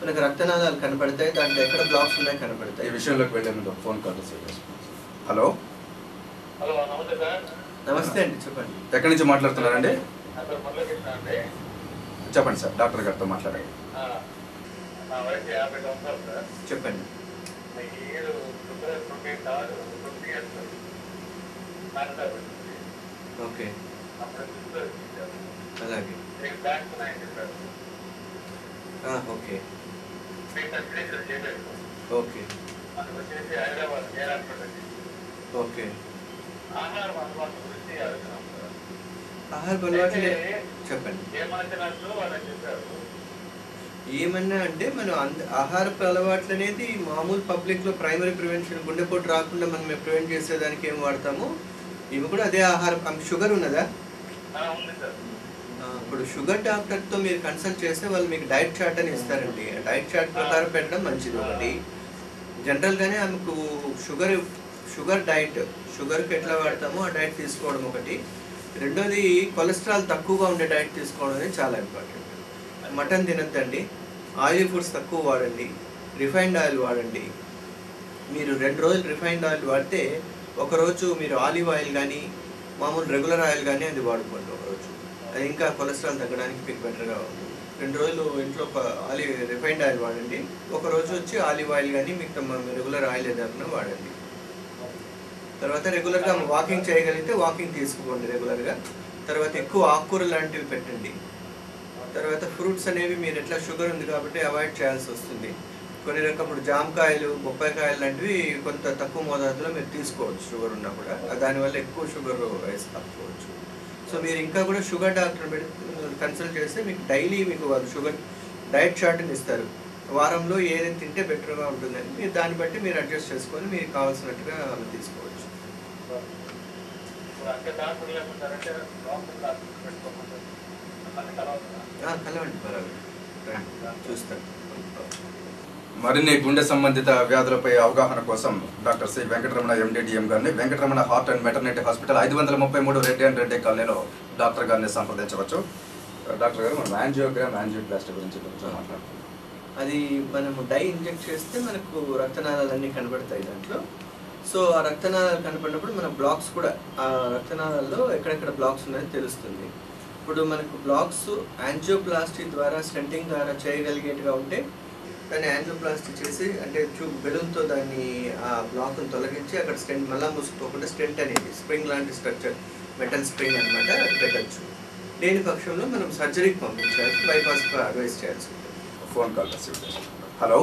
మనకు రక్తనాళాలు కనపడతాయి దాంట్లో ఎక్కడ బ్లాక్స్ ఉన్నాయి ఈ కనపడతాయి విషయంలోకి వెళ్ళే ముందు ఫోన్ కాల్ రిసీవ్ చేసుకుంటాం హలో హలో నమస్తే సార్ నమస్తే అండి చెప్పండి ఎక్కడి నుంచి మాట్లాడుతున్నారండి నా పేరు మురళీకృష్ణ అండి చెప్పండి సార్ డాక్టర్ గారితో మాట్లాడండి ఆ, నా వయసు యాభై సంవత్సరాలు సార్ చెప్పండి ఈ ఇయర్ ఫిబ్రవరి twenty third twenty years cancer వచ్చింది ఓకే అప్పుడు ఫిబ్రవరి ఇచ్చారు అలాగే త్రీ బ్లాక్స్ ఉన్నాయని చెప్పారు ఆ, ఓకే త్రీ సర్జరీస్ చేయలేదు ఓకే మనకు వచ్చేసి హైదరాబాద్ కేర్ హాస్పిటల్ ఓకే ఆహారం అలవాటు గురించి అడుగుతున్నాం సార్ ఆహార అలవాట్లే చెప్పండి ఏమనుకున్నట్లు వాళ్ళని చెప్పారు ఏమన్నా అంటే మనం అంద ఆహారపు అలవాట్లు అనేది మామూలు పబ్లిక్లో ప్రైమరీ ప్రివెన్షన్ గుండెపోటు రాకుండా మనం ప్రివెంట్ చేసేదానికి ఏం వాడతాము ఇవి కూడా అదే ఆహారం షుగర్ ఉన్నదా ఆ, ఉంది సార్ ఆ, ఇప్పుడు షుగర్ డాక్టర్తో మీరు కన్సల్ట్ చేస్తే వాళ్ళు మీకు డైట్ చార్ట్ అని ఇస్తారండి ఆ డైట్ చార్ట్ ప్రకారం పెట్టడం మంచిది ఒకటి జనరల్గానే ఆమెకు షుగర్ షుగర్ డైట్ షుగర్కి ఎట్లా వాడతామో ఆ డైట్ తీసుకోవడం ఒకటి రెండోది కొలెస్ట్రాల్ తక్కువగా ఉండే డైట్ తీసుకోవడం అనేది చాలా ఇంపార్టెంట్ మటన్ తినద్దండి ఆయిల్ ఫుడ్స్ తక్కువ వాడండి రిఫైన్డ్ ఆయిల్ వాడండి మీరు రెండు రోజులు రిఫైన్డ్ ఆయిల్ వాడితే ఒకరోజు మీరు ఆలివ్ ఆయిల్ కానీ మామూలు రెగ్యులర్ ఆయిల్ కానీ అది వాడుకోండి ఒకరోజు అది ఇంకా కొలెస్ట్రాల్ తగ్గడానికి మీకు బెటర్గా ఉంటుంది రెండు రోజులు ఇంట్లో ఆలివ్ రిఫైన్డ్ ఆయిల్ వాడండి ఒక రోజు వచ్చి ఆలివ్ ఆయిల్ కానీ మీకు రెగ్యులర్ ఆయిల్ ఏదైనా వాడండి తర్వాత రెగ్యులర్గా వాకింగ్ చేయగలిగితే వాకింగ్ తీసుకోండి రెగ్యులర్గా తర్వాత ఎక్కువ ఆకుకూర లాంటివి పెట్టండి తర్వాత ఫ్రూట్స్ అనేవి మీరు ఎట్లా షుగర్ ఉంది కాబట్టి అవాయిడ్ చేయాల్సి వస్తుంది కొన్ని రకములు జామకాయలు బొప్పాయికాయలు లాంటివి కొంత తక్కువ మోతాదులో మీరు తీసుకోవచ్చు షుగర్ ఉన్నా కూడా దానివల్ల ఎక్కువ షుగర్ రైస్ తప్పుకోవచ్చు సో మీరు ఇంకా కూడా షుగర్ డాక్టర్ కన్సల్ట్ చేస్తే మీకు డైలీ మీకు వాళ్ళు షుగర్ డైట్ చార్ట్ని ఇస్తారు వారంలో ఏదైతే తింటే బెటర్గా ఉంటుందని మీరు దాన్ని బట్టి మీరు అడ్జస్ట్ చేసుకొని మీకు కావాల్సినట్టుగా అవి తీసుకోవచ్చు ఇప్పుడు అంటే డాక్టర్లు ఏమంటారంటే డాక్టర్ డాక్టర్ పెట్టుకోమంటారు అన్నీ కలవద్దా ఆ, కలవండి పర్వాలేదు రండి, చూస్తాను మరిన్ని గుండె సంబంధిత వ్యాధులపై అవగాహన కోసం డాక్టర్ సి వెంకటరమణ ఎండిడిఎం గారిని Venkataramana heart and maternity hospital ఐదు వందల ముప్పై మూడు రెడ్డి అండ్ రెడ్డి కాలనీలో డాక్టర్ గారిని సంప్రదించవచ్చు డాక్టర్ గారు మనం యాంజియోగ్రామ్ యాంజియోప్లాస్టీ గురించి కొంచెం మాట్లాడుతున్నాం అది మనము డై ఇంజెక్ట్ చేస్తే మనకు రక్తనాళాలన్నీ కనబడతాయి దాంట్లో సో ఆ రక్తనాళాలు కనపడినప్పుడు మన బ్లాక్స్ కూడా ఆ రక్తనాళాల్లో ఎక్కడెక్కడ బ్లాక్స్ ఉన్నాయో తెలుస్తుంది ఇప్పుడు మనకు బ్లాక్స్ యాంజియోప్లాస్టీ ద్వారా స్టెంటింగ్ ద్వారా చేయగలిగేట్టుగా ఉంటే దాన్ని యాంజియోప్లాస్టీ చేసి అంటే చూ బెలూన్తో దాన్ని ఆ బ్లాక్ను తొలగించి అక్కడ స్టెంట్ మళ్ళా మూసుకుపోకుండా స్టెంట్ అనేది స్ప్రింగ్ లాంటి స్ట్రక్చర్ మెటల్ స్ప్రింగ్ అనమాట అది పెట్టచ్చు లేని పక్షంలో మనం సర్జరీకి పంపించాలి బైపాస్ అడ్వైస్ చేయాల్సి ఉంటుంది ఫోన్ కాల్ రిసీవ్ చేసుకుంటాం హలో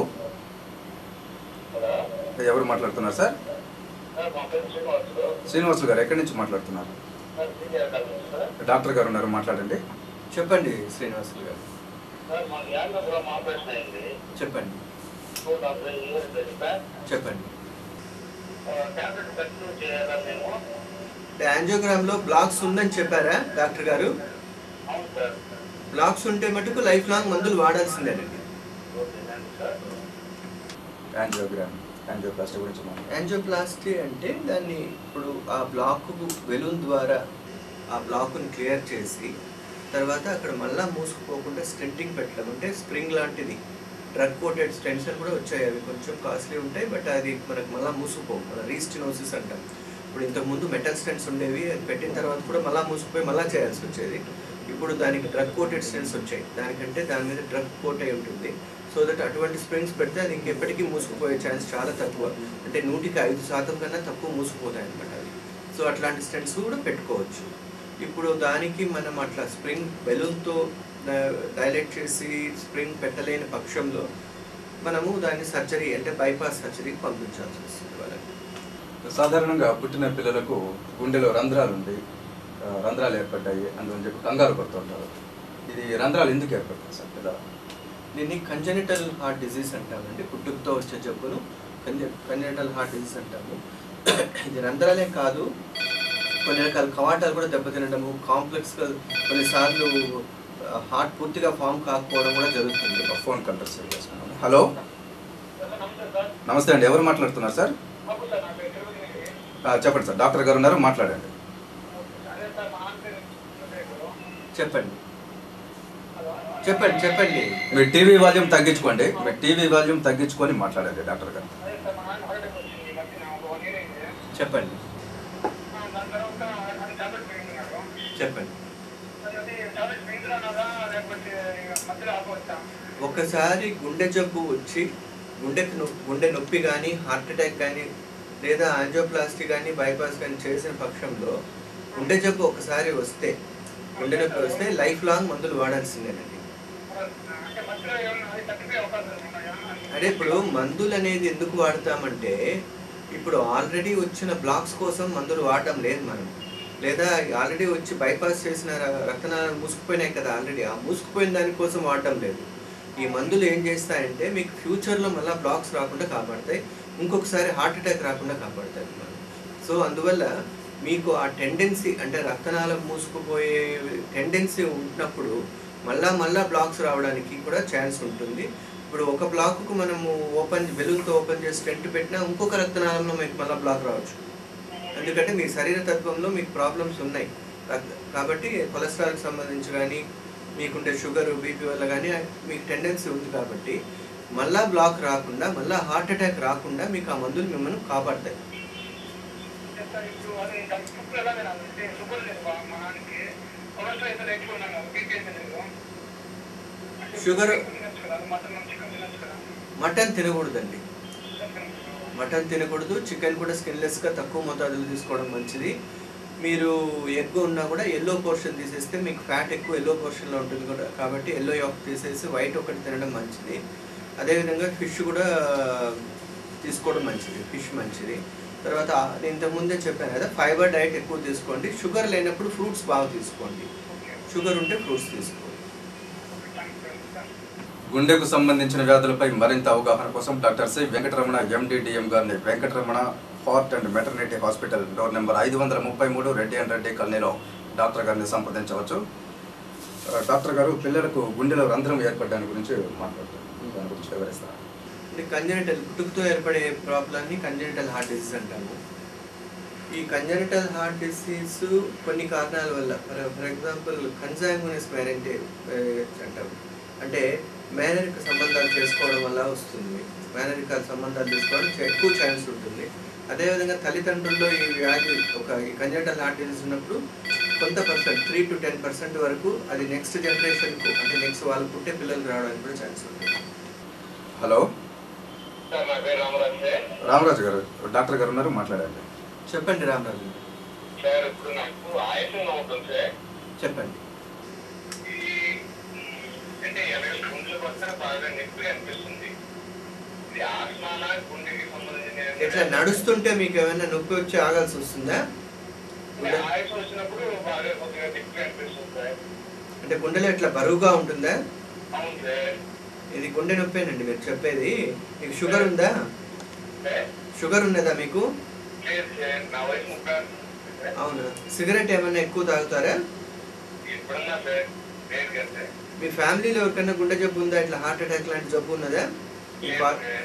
హలో ఎవరు మాట్లాడుతున్నారు సార్ సార్ మా పేరు శ్రీనివాసులు శ్రీనివాసులు గారు ఎక్కడి నుంచి మాట్లాడుతున్నారు sir senior doctor sir doctor గారు ఉన్నారు మాట్లాడండి చెప్పండి శ్రీనివాసులు గారు సార్ మాకు యాంగ్లోగ్రామ్ ఆపరేషన్ అయింది చెప్పండి టూ డాక్టర్ ఇయర్ సార్ చెప్పండి ట్యాబ్లెట్ కంటిన్యూ చేయాలా మేము అంటే యాంజియోగ్రామ్లో బ్లాక్స్ ఉందని చెప్పారా డాక్టర్ గారు అవును సార్ బ్లాక్స్ ఉంటే మటుకు లైఫ్ లాంగ్ మందులు వాడాల్సిందేనండి okay thank sir angiogram angioplasty గురించి మాట్లాడండి యాంజియోప్లాస్టీ అంటే దాన్ని ఇప్పుడు ఆ బ్లాక్ వెలూన్ ద్వారా ఆ బ్లాక్ని క్లియర్ చేసి తర్వాత అక్కడ మళ్ళా మూసుకుపోకుండా స్టెంటింగ్ పెట్టడం అంటే స్ప్రింగ్ లాంటిది డ్రగ్ కోటెడ్ స్టెంట్స్ అని కూడా వచ్చాయి అవి కొంచెం కాస్ట్లీ ఉంటాయి బట్ అది మనకు మళ్ళీ మూసుకుపోవు మన రీస్టినోసిస్ అంటాం ఇప్పుడు ఇంతకు ముందు మెటల్ స్టెంట్స్ ఉండేవి అది పెట్టిన తర్వాత కూడా మళ్ళీ మూసుకుపోయి మళ్ళీ చేయాల్సి వచ్చేది ఇప్పుడు దానికి డ్రగ్ కోటెడ్ స్టెంట్స్ వచ్చాయి దానికంటే దాని మీద డ్రగ్ కోట్ అయి ఉంటుంది సో దట్ అటువంటి స్ప్రింగ్స్ పెడితే అది ఇంకెప్పటికీ మూసుకుపోయే ఛాన్స్ చాలా తక్కువ అంటే నూటికి ఐదు శాతం కన్నా తక్కువ మూసుకుపోతాయి అనమాట అవి సో అట్లాంటి స్టెంట్స్ కూడా పెట్టుకోవచ్చు ఇప్పుడు దానికి మనం అట్లా స్ప్రింగ్ బెలూన్తో డైలెక్ట్ చేసి స్ప్రింగ్ పెట్టలేని పక్షంలో మనము దాన్ని సర్జరీ అంటే బైపాస్ సర్జరీకి పంపించాల్సి వస్తుంది వాళ్ళకి సాధారణంగా పుట్టిన పిల్లలకు గుండెలో రంధ్రాలు ఉండి ఆ, రంధ్రాలు ఏర్పడ్డాయి అందువని చెప్పి కంగారు పడుతుంటారు ఇది రంధ్రాలు ఎందుకు ఏర్పడతాయి సార్ పిల్లలు దీన్ని కంజనిటల్ హార్ట్ డిసీజ్ అంటామండి పుట్టుకతో వచ్చే జబ్బును కంజనిటల్ హార్ట్ డిసీజ్ అంటాము ఇది రంధ్రాలే కాదు కొన్ని రకాల కవాటాలు కూడా దెబ్బతినడము కాంప్లెక్స్గా కొన్నిసార్లు హార్ట్ పూర్తిగా ఫామ్ కాకపోవడం కూడా జరుగుతుంది ఒక ఫోన్ కాల్ రిసీవ్ చేసుకున్నాను హలో నమస్తే సార్ నమస్తే అండి ఎవరు మాట్లాడుతున్నారు సార్ మాకు సార్ నా పేరు తిరుపతి ఆ, చెప్పండి సార్ డాక్టర్ గారు ఉన్నారు మాట్లాడండి అదే సార్ మా ఆంటీ చెప్పండి హలో చెప్పండి చెప్పండి మీ టీవీ వాల్యూమ్ తగ్గించుకోండి మీ టీవీ వాల్యూమ్ తగ్గించుకొని మాట్లాడండి డాక్టర్ గారు అదే సార్ మా నాన్న హార్ట్ అటాక్ వచ్చింది ఈ మధ్యన ఒక వన్ ఇయర్ అయింది చెప్పండి ఆ, దాని తర్వాత అది టాబ్లెట్ వేయించుకున్నారు చెప్పండి అది టాబ్లెట్ వేయించుకున్నారా లేకపోతే మధ్యలో ఆపవచ్చా ఒకసారి గుండె జబ్బు వచ్చి గుండెకి నొ- గుండె నొప్పి కానీ హార్ట్ అటాక్ కానీ లేదా ఆంజియోప్లాస్టీ కానీ బైపాస్ కానీ చేసిన పక్షంలో గుండె జబ్బు ఒకసారి వస్తే గుండె నొప్పి వస్తే లైఫ్ లాంగ్ మందులు వాడాల్సిందేనండి అంటే మధ్యలో ఏమన్నా అది తగ్గిపోయే అవకాశాలు ఉన్నాయా అంటే ఇప్పుడు మందులు అనేది ఎందుకు వాడతామంటే ఇప్పుడు ఆల్రెడీ వచ్చిన బ్లాక్స్ కోసం మందులు వాడటం లేదు మనం లేదా ఆల్రెడీ వచ్చి బైపాస్ చేసిన ర- రక్తనాళాలు మూసుకుపోయినాయి కదా ఆల్రెడీ ఆ మూసుకుపోయిన దానికోసం వాడటం లేదు ఈ మందులు ఏం చేస్తాయంటే మీకు ఫ్యూచర్లో మళ్ళీ బ్లాక్స్ రాకుండా కాపాడతాయి ఇంకొకసారి హార్ట్ అటాక్ రాకుండా కాపాడతాయి మనం సో అందువల్ల మీకు ఆ టెండెన్సీ అంటే రక్తనాళం మూసుకుపోయే టెండెన్సీ ఉన్నప్పుడు మళ్ళా మళ్ళా బ్లాక్స్ రావడానికి కూడా ఛాన్స్ ఉంటుంది ఇప్పుడు ఒక బ్లాక్కు మనము ఓపెన్ బెలూన్తో ఓపెన్ చేసి టెంట్ పెట్టినా ఇంకొక రక్తనాళంలో మీకు మళ్ళీ బ్లాక్ రావచ్చు ఎందుకంటే మీ శరీర తత్వంలో మీకు ప్రాబ్లమ్స్ ఉన్నాయి రక్త- కాబట్టి కొలెస్ట్రాల్కి సంబంధించి కానీ మీకుండే షుగర్ బీపీ వల్ల కానీ మీకు టెండెన్సీ ఉంది కాబట్టి మళ్ళా బ్లాక్ రాకుండా మళ్ళా హార్ట్ అటాక్ రాకుండా మీకు ఆ మందులు మిమ్మల్ని కాపాడతాయి అంటే సార్ ఇప్పుడు అది దాని ఫుడ్ ఎలా తినాలి అంటే షుగర్ లేదు బా- మా నాన్నకి కొలెస్ట్రాల్ అయితే ఎక్కువ ఉన్నాను బీపీ అయితే లేదు అంటే షుగర్- చికెన్ తినొచ్చు కదా మటన్ చికెన్ తినొచ్చు కదా మటన్ తినకూడదండి చికెన్ మటన్ తినకూడదు చికెన్ కూడా స్కిన్లెస్గా తక్కువ మోతాదులో తీసుకోవడం మంచిది మీరు ఎగ్ ఉన్నా కూడా ఎల్లో పోర్షన్ తీసేస్తే మీకు ఫ్యాట్ ఎక్కువ ఎల్లో పోర్షన్లో ఉంటుంది కూడా కాబట్టి ఎల్లో యొక్క తీసేసి వైట్ ఒకటి తినడం మంచిది అదేవిధంగా ఫిష్ కూడా తీసుకోవడం మంచిది ఫిష్ మంచిది తర్వాత నేను ఇంతకుముందే చెప్పాను కదా ఫైబర్ డైట్ ఎక్కువ తీసుకోండి షుగర్ లేనప్పుడు ఫ్రూట్స్ బాగా తీసుకోండి షుగర్ ఉంటే ఫ్రూట్స్ తీసుకోండి గుండెకు సంబంధించిన వ్యాధులపై మరింత అవగాహన కోసం డాక్టర్ సి వెంకటరమణ ఎండిడిఎం గారిని Venkataramana heart and maternity hospital door number ఐదు వందల ముప్పై మూడు రెడ్డి అండ్ రెడ్డి కాలనీలో డాక్టర్ గారిని సంప్రదించవచ్చు ఆ, డాక్టర్ గారు పిల్లలకు గుండెలో రంధ్రం ఏర్పడడానికి గురించి మాట్లాడతారు దాని గురించి వివరిస్తారు ఇది కంజనిటల్ పుట్టుకతో ఏర్పడే ప్రాబ్లమ్ని కంజనిటల్ హార్ట్ డిసీజ్ అంటాము ఈ కంజనిటల్ హార్ట్ డిసీజ్ కొన్ని కారణాల వల్ల ఫర్ ఫర్ ఎగ్జాంపుల్ కన్సాంగునస్ మ్యారెంటే అంటాము అంటే మేనరిక సంబంధాలు చేసుకోవడం వల్ల వస్తుంది మేనరిక సంబంధాలు చేసుకోవడం చే- ఎక్కువ ఛాన్స్ ఉంటుంది అదేవిధంగా తల్లిదండ్రుల్లో ఈ వ్యాధి ఒక ఈ కంజనిటల్ హార్ట్ డిసీజ్ ఉన్నప్పుడు కొంత percent three to ten percent వరకు అది నెక్స్ట్ జనరేషన్కు అంటే నెక్స్ట్ వాళ్ళు పుట్టే పిల్లలు రావడానికి కూడా ఛాన్స్ ఉంటుంది హలో సార్ నా పేరు రామరాజ్ సార్ రామరాజు గారు డాక్టర్ గారు ఉన్నారు మాట్లాడండి చెప్పండి రామరాజు గారు. సార్ ఇప్పుడు నాకు ఆయాసంగా ఉంటుంది సార్ చెప్పండి ఈ అంటే ఎవరి గుండెలకు వస్తే బాగా నొప్పి అనిపిస్తుంది ఇది ఆస్మానా గుండెకి సంబంధించిన ఎట్లా నడుస్తుంటే మీకు ఏమైనా నొప్పి వచ్చి ఆగాల్సి వస్తుందా అంటే ఆయాసం వచ్చినప్పుడు బాగా కొద్దిగా నొప్పి అనిపిస్తుంది సార్ అంటే గుండెలో ఇట్లా బరువుగా ఉంటుందా అవును సార్ ఇది గుండె నొప్పేనండి మీరు చెప్పేది మీకు షుగర్ ఉందా సార్ షుగర్ ఉన్నదా మీకు లేదు సార్ నా వయసు ముప్పై ఆరు సార్. అవునా సిగరెట్ ఏమైనా ఎక్కువ తాగుతారా ఎప్పుడన్నా సార్ లేదు కదా సార్ మీ ఫ్యామిలీలో ఎవరికైనా గుండె జబ్బు ఉందా ఇట్లా హార్ట్ అటాక్ లాంటి జబ్బు ఉన్నదా మీ లేదు పా- సార్.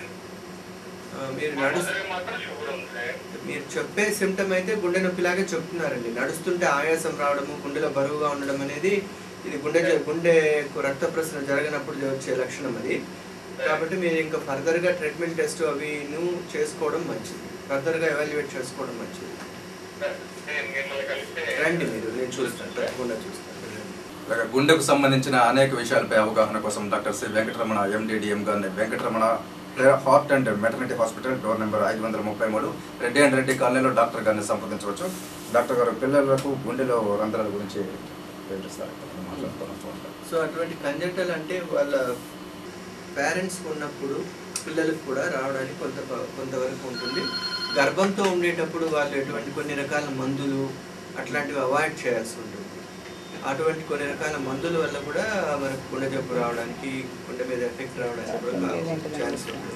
ఆ, మీరు మా నడు మదర్కి మాత్రం షుగర్ ఉంది సార్ మీరు చెప్పే సిమ్టమ్ అయితే గుండె నొప్పిలాగే చెప్తున్నారండి నడుస్తుంటే ఆయాసం రావడము గుండెలో బరువుగా ఉండడం అనేది ఇది గుండె జ- గుండెకు రక్త ప్రసరణ జరగనప్పుడు వచ్చే లక్షణం అది కాబట్టి మీరు ఇంకా ఫర్దర్గా ట్రీట్మెంట్ టెస్ట్ అవి నువ్వు చేసుకోవడం మంచిది ఫర్దర్గా ఎవాల్యుయేట్ చేసుకోవడం మంచిది సార్, నేను మిమ్మల్ని కలిస్తే రండి మీరు నేను చూస్తాను తప్పకుండా చూస్తాను రండి. అలాగే గుండెకు సంబంధించిన అనేక విషయాలపై అవగాహన కోసం డాక్టర్ సి వెంకటరమణ ఎండిడిఎం గారిని Venkataramana heart and maternity hospital door number ఐదు వందల ముప్పై మూడు రెడ్డి అండ్ రెడ్డి కాలనీలో డాక్టర్ గారిని సంప్రదించవచ్చు డాక్టర్ గారు పిల్లలకు గుండెలో రంధ్రాల గురించి వివరిస్తారు మాట్లాడుతున్నాం చూడండి. సో అటువంటి కంజెంటల్ అంటే వాళ్ళ పేరెంట్స్ ఉన్నప్పుడు పిల్లలకు కూడా రావడానికి కొంత కొంతవరకు ఉంటుంది గర్భంతో ఉండేటప్పుడు వాళ్ళు ఎటువంటి కొన్ని రకాల మందులు అట్లాంటివి అవాయిడ్ చేయాల్సి ఉంటుంది అటువంటి కొన్ని రకాల మందుల వల్ల కూడా మనకు గుండె జబ్బు రావడానికి గుండె మీద ఎఫెక్ట్ రావడానికి కూడా ఛాన్స్ ఉంటుంది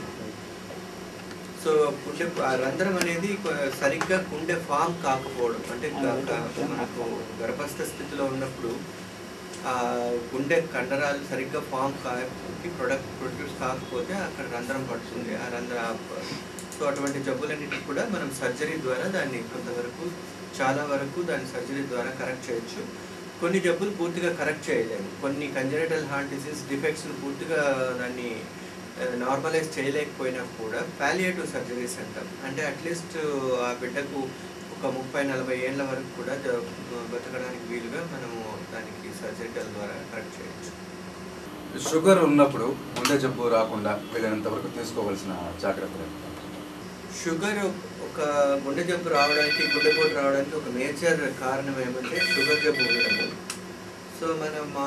సో గుండె ఆ రంధ్రం అనేది కొ- సరిగ్గా గుండె ఫామ్ కాకపోవడం అంటే క- క- మనకు గర్భస్థ స్థితిలో ఉన్నప్పుడు ఆ గుండె కండరాలు సరిగ్గా ఫామ్ కాకి ప్రొడక్ట్ ప్రొడ్యూస్ కాకపోతే అక్కడ రంధ్రం పడుతుంది ఆ రంధ్ర సో అటువంటి జబ్బులన్నిటికి కూడా మనం సర్జరీ ద్వారా దాన్ని కొంతవరకు చాలా వరకు దాన్ని సర్జరీ ద్వారా కరెక్ట్ చేయొచ్చు కొన్ని జబ్బులు పూర్తిగా కరెక్ట్ చేయలేము కొన్ని కంజనటల్ హార్ట్ డిసీజ్ డిఫెక్ట్స్ని పూర్తిగా దాన్ని నార్మలైజ్ చేయలేకపోయినా కూడా పాలియేటివ్ సర్జరీస్ అంటాం అంటే అట్లీస్ట్ ఆ బిడ్డకు ఒక ముప్పై నలభై ఏళ్ళ వరకు కూడా జ- బతకడానికి వీలుగా మనము దానికి సర్జరీల ద్వారా కరెక్ట్ చేయొచ్చు షుగర్ ఉన్నప్పుడు గుండె జబ్బు రాకుండా వీలైనంత వరకు తీసుకోవాల్సిన జాగ్రత్తలు ఏంటి? షుగర్ ఒక గుండె జబ్బు రావడానికి గుండెపోటు రావడానికి ఒక మేజర్ కారణం ఏమంటే షుగర్ జబ్బు ఉండడము సో మనం ఆ,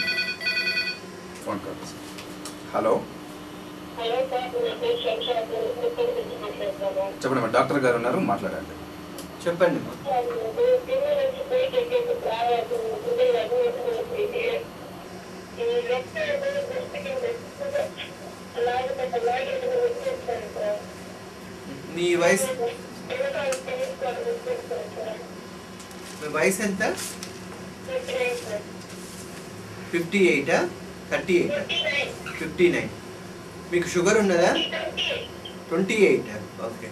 phone call hello hello sir నా పేరు శంషాద్ ముప్పై నుంచి మాట్లాడుతున్నాను చెప్పండి మేడం డాక్టర్ గారు ఉన్నారు మాట్లాడండి చెప్పండి మా సార్ నాకు కింద నుంచి పైకి ఎక్కేందుకు రావద్దు గుండె అడ్డు ఈ లెఫ్ట్ అలాగే పెద్ద లాగే వచ్చేస్తాను సార్ మీ వయసు పిల్లకాయలు తెలుసుకోవాలి వచ్చేస్తాను సార్ మీ వయసు ఎంత ఫిఫ్టీ నైన్ సార్ ఫిఫ్టీ ఎయిటా థర్టీ ఎయిటా ఫిఫ్టీ నైన్ ఫిఫ్టీ నైన్ మీకు షుగర్ ఉన్నదా twenty eight twenty eight okay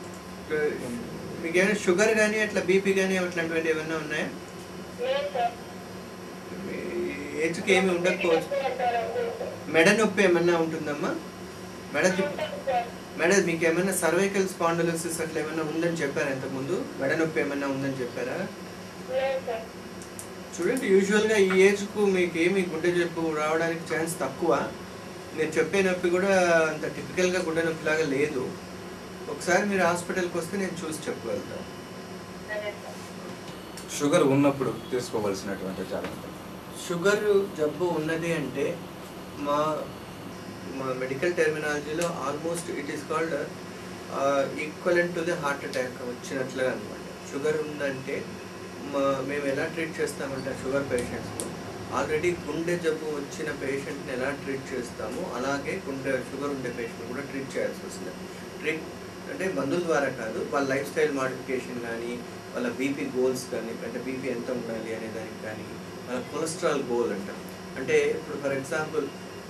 మీకు ఏమైనా షుగర్ కానీ అట్లా బీపీ కానీ అట్లాంటివి ఏమైనా ఉన్నాయా లేదు సార్ మీ ఏజ్కి ఏమి ఉండకపోవచ్చు అంటారు అందరూ సార్ మెడ నొప్పి ఏమన్నా ఉంటుందమ్మా మెడ తిప్ప ఉంటుంది సార్ మెడ మీకు ఏమైనా సర్వైకల్ స్పాండలోసిస్ అట్లా ఏమైనా ఉందని చెప్పారా ఇంతకుముందు మెడ నొప్పి ఏమైనా ఉందని చెప్పారా లేదు సార్ చూడండి యూజువల్గా ఈ ఏజ్కు మీకు ఏమి గుండె జబ్బు రావడానికి ఛాన్స్ తక్కువ నేను చెప్పే నొప్పి కూడా అంత టిపికల్గా గుండె నొప్పి లాగా లేదు ఒకసారి మీరు హాస్పిటల్కి వస్తే నేను చూసి చెప్పగలుగుతాను సరే సార్ షుగర్ ఉన్నప్పుడు తీసుకోవాల్సినటువంటి జాగ్రత్తలు షుగర్ జబ్బు ఉన్నది అంటే మా మా మెడికల్ టెర్మినాలజీలో almost it is called equivalent to the heart attack వచ్చినట్లుగా అనమాట షుగర్ ఉందంటే మా మేము ఎలా ట్రీట్ చేస్తామంటే షుగర్ పేషెంట్స్లో ఆల్రెడీ గుండె జబ్బు వచ్చిన పేషెంట్ని ఎలా ట్రీట్ చేస్తామో అలాగే గుండె షుగర్ ఉండే పేషెంట్ కూడా ట్రీట్ చేయాల్సి వస్తుంది ట్రీట్ అంటే మందుల ద్వారా కాదు వాళ్ళ లైఫ్ స్టైల్ మాడిఫికేషన్ కానీ వాళ్ళ బీపీ గోల్స్ కానీ అంటే బీపీ ఎంత ఉండాలి అనే దానికి కానీ వాళ్ళ కొలెస్ట్రాల్ గోల్ అంటాం అంటే ఇప్పుడు ఫర్ ఎగ్జాంపుల్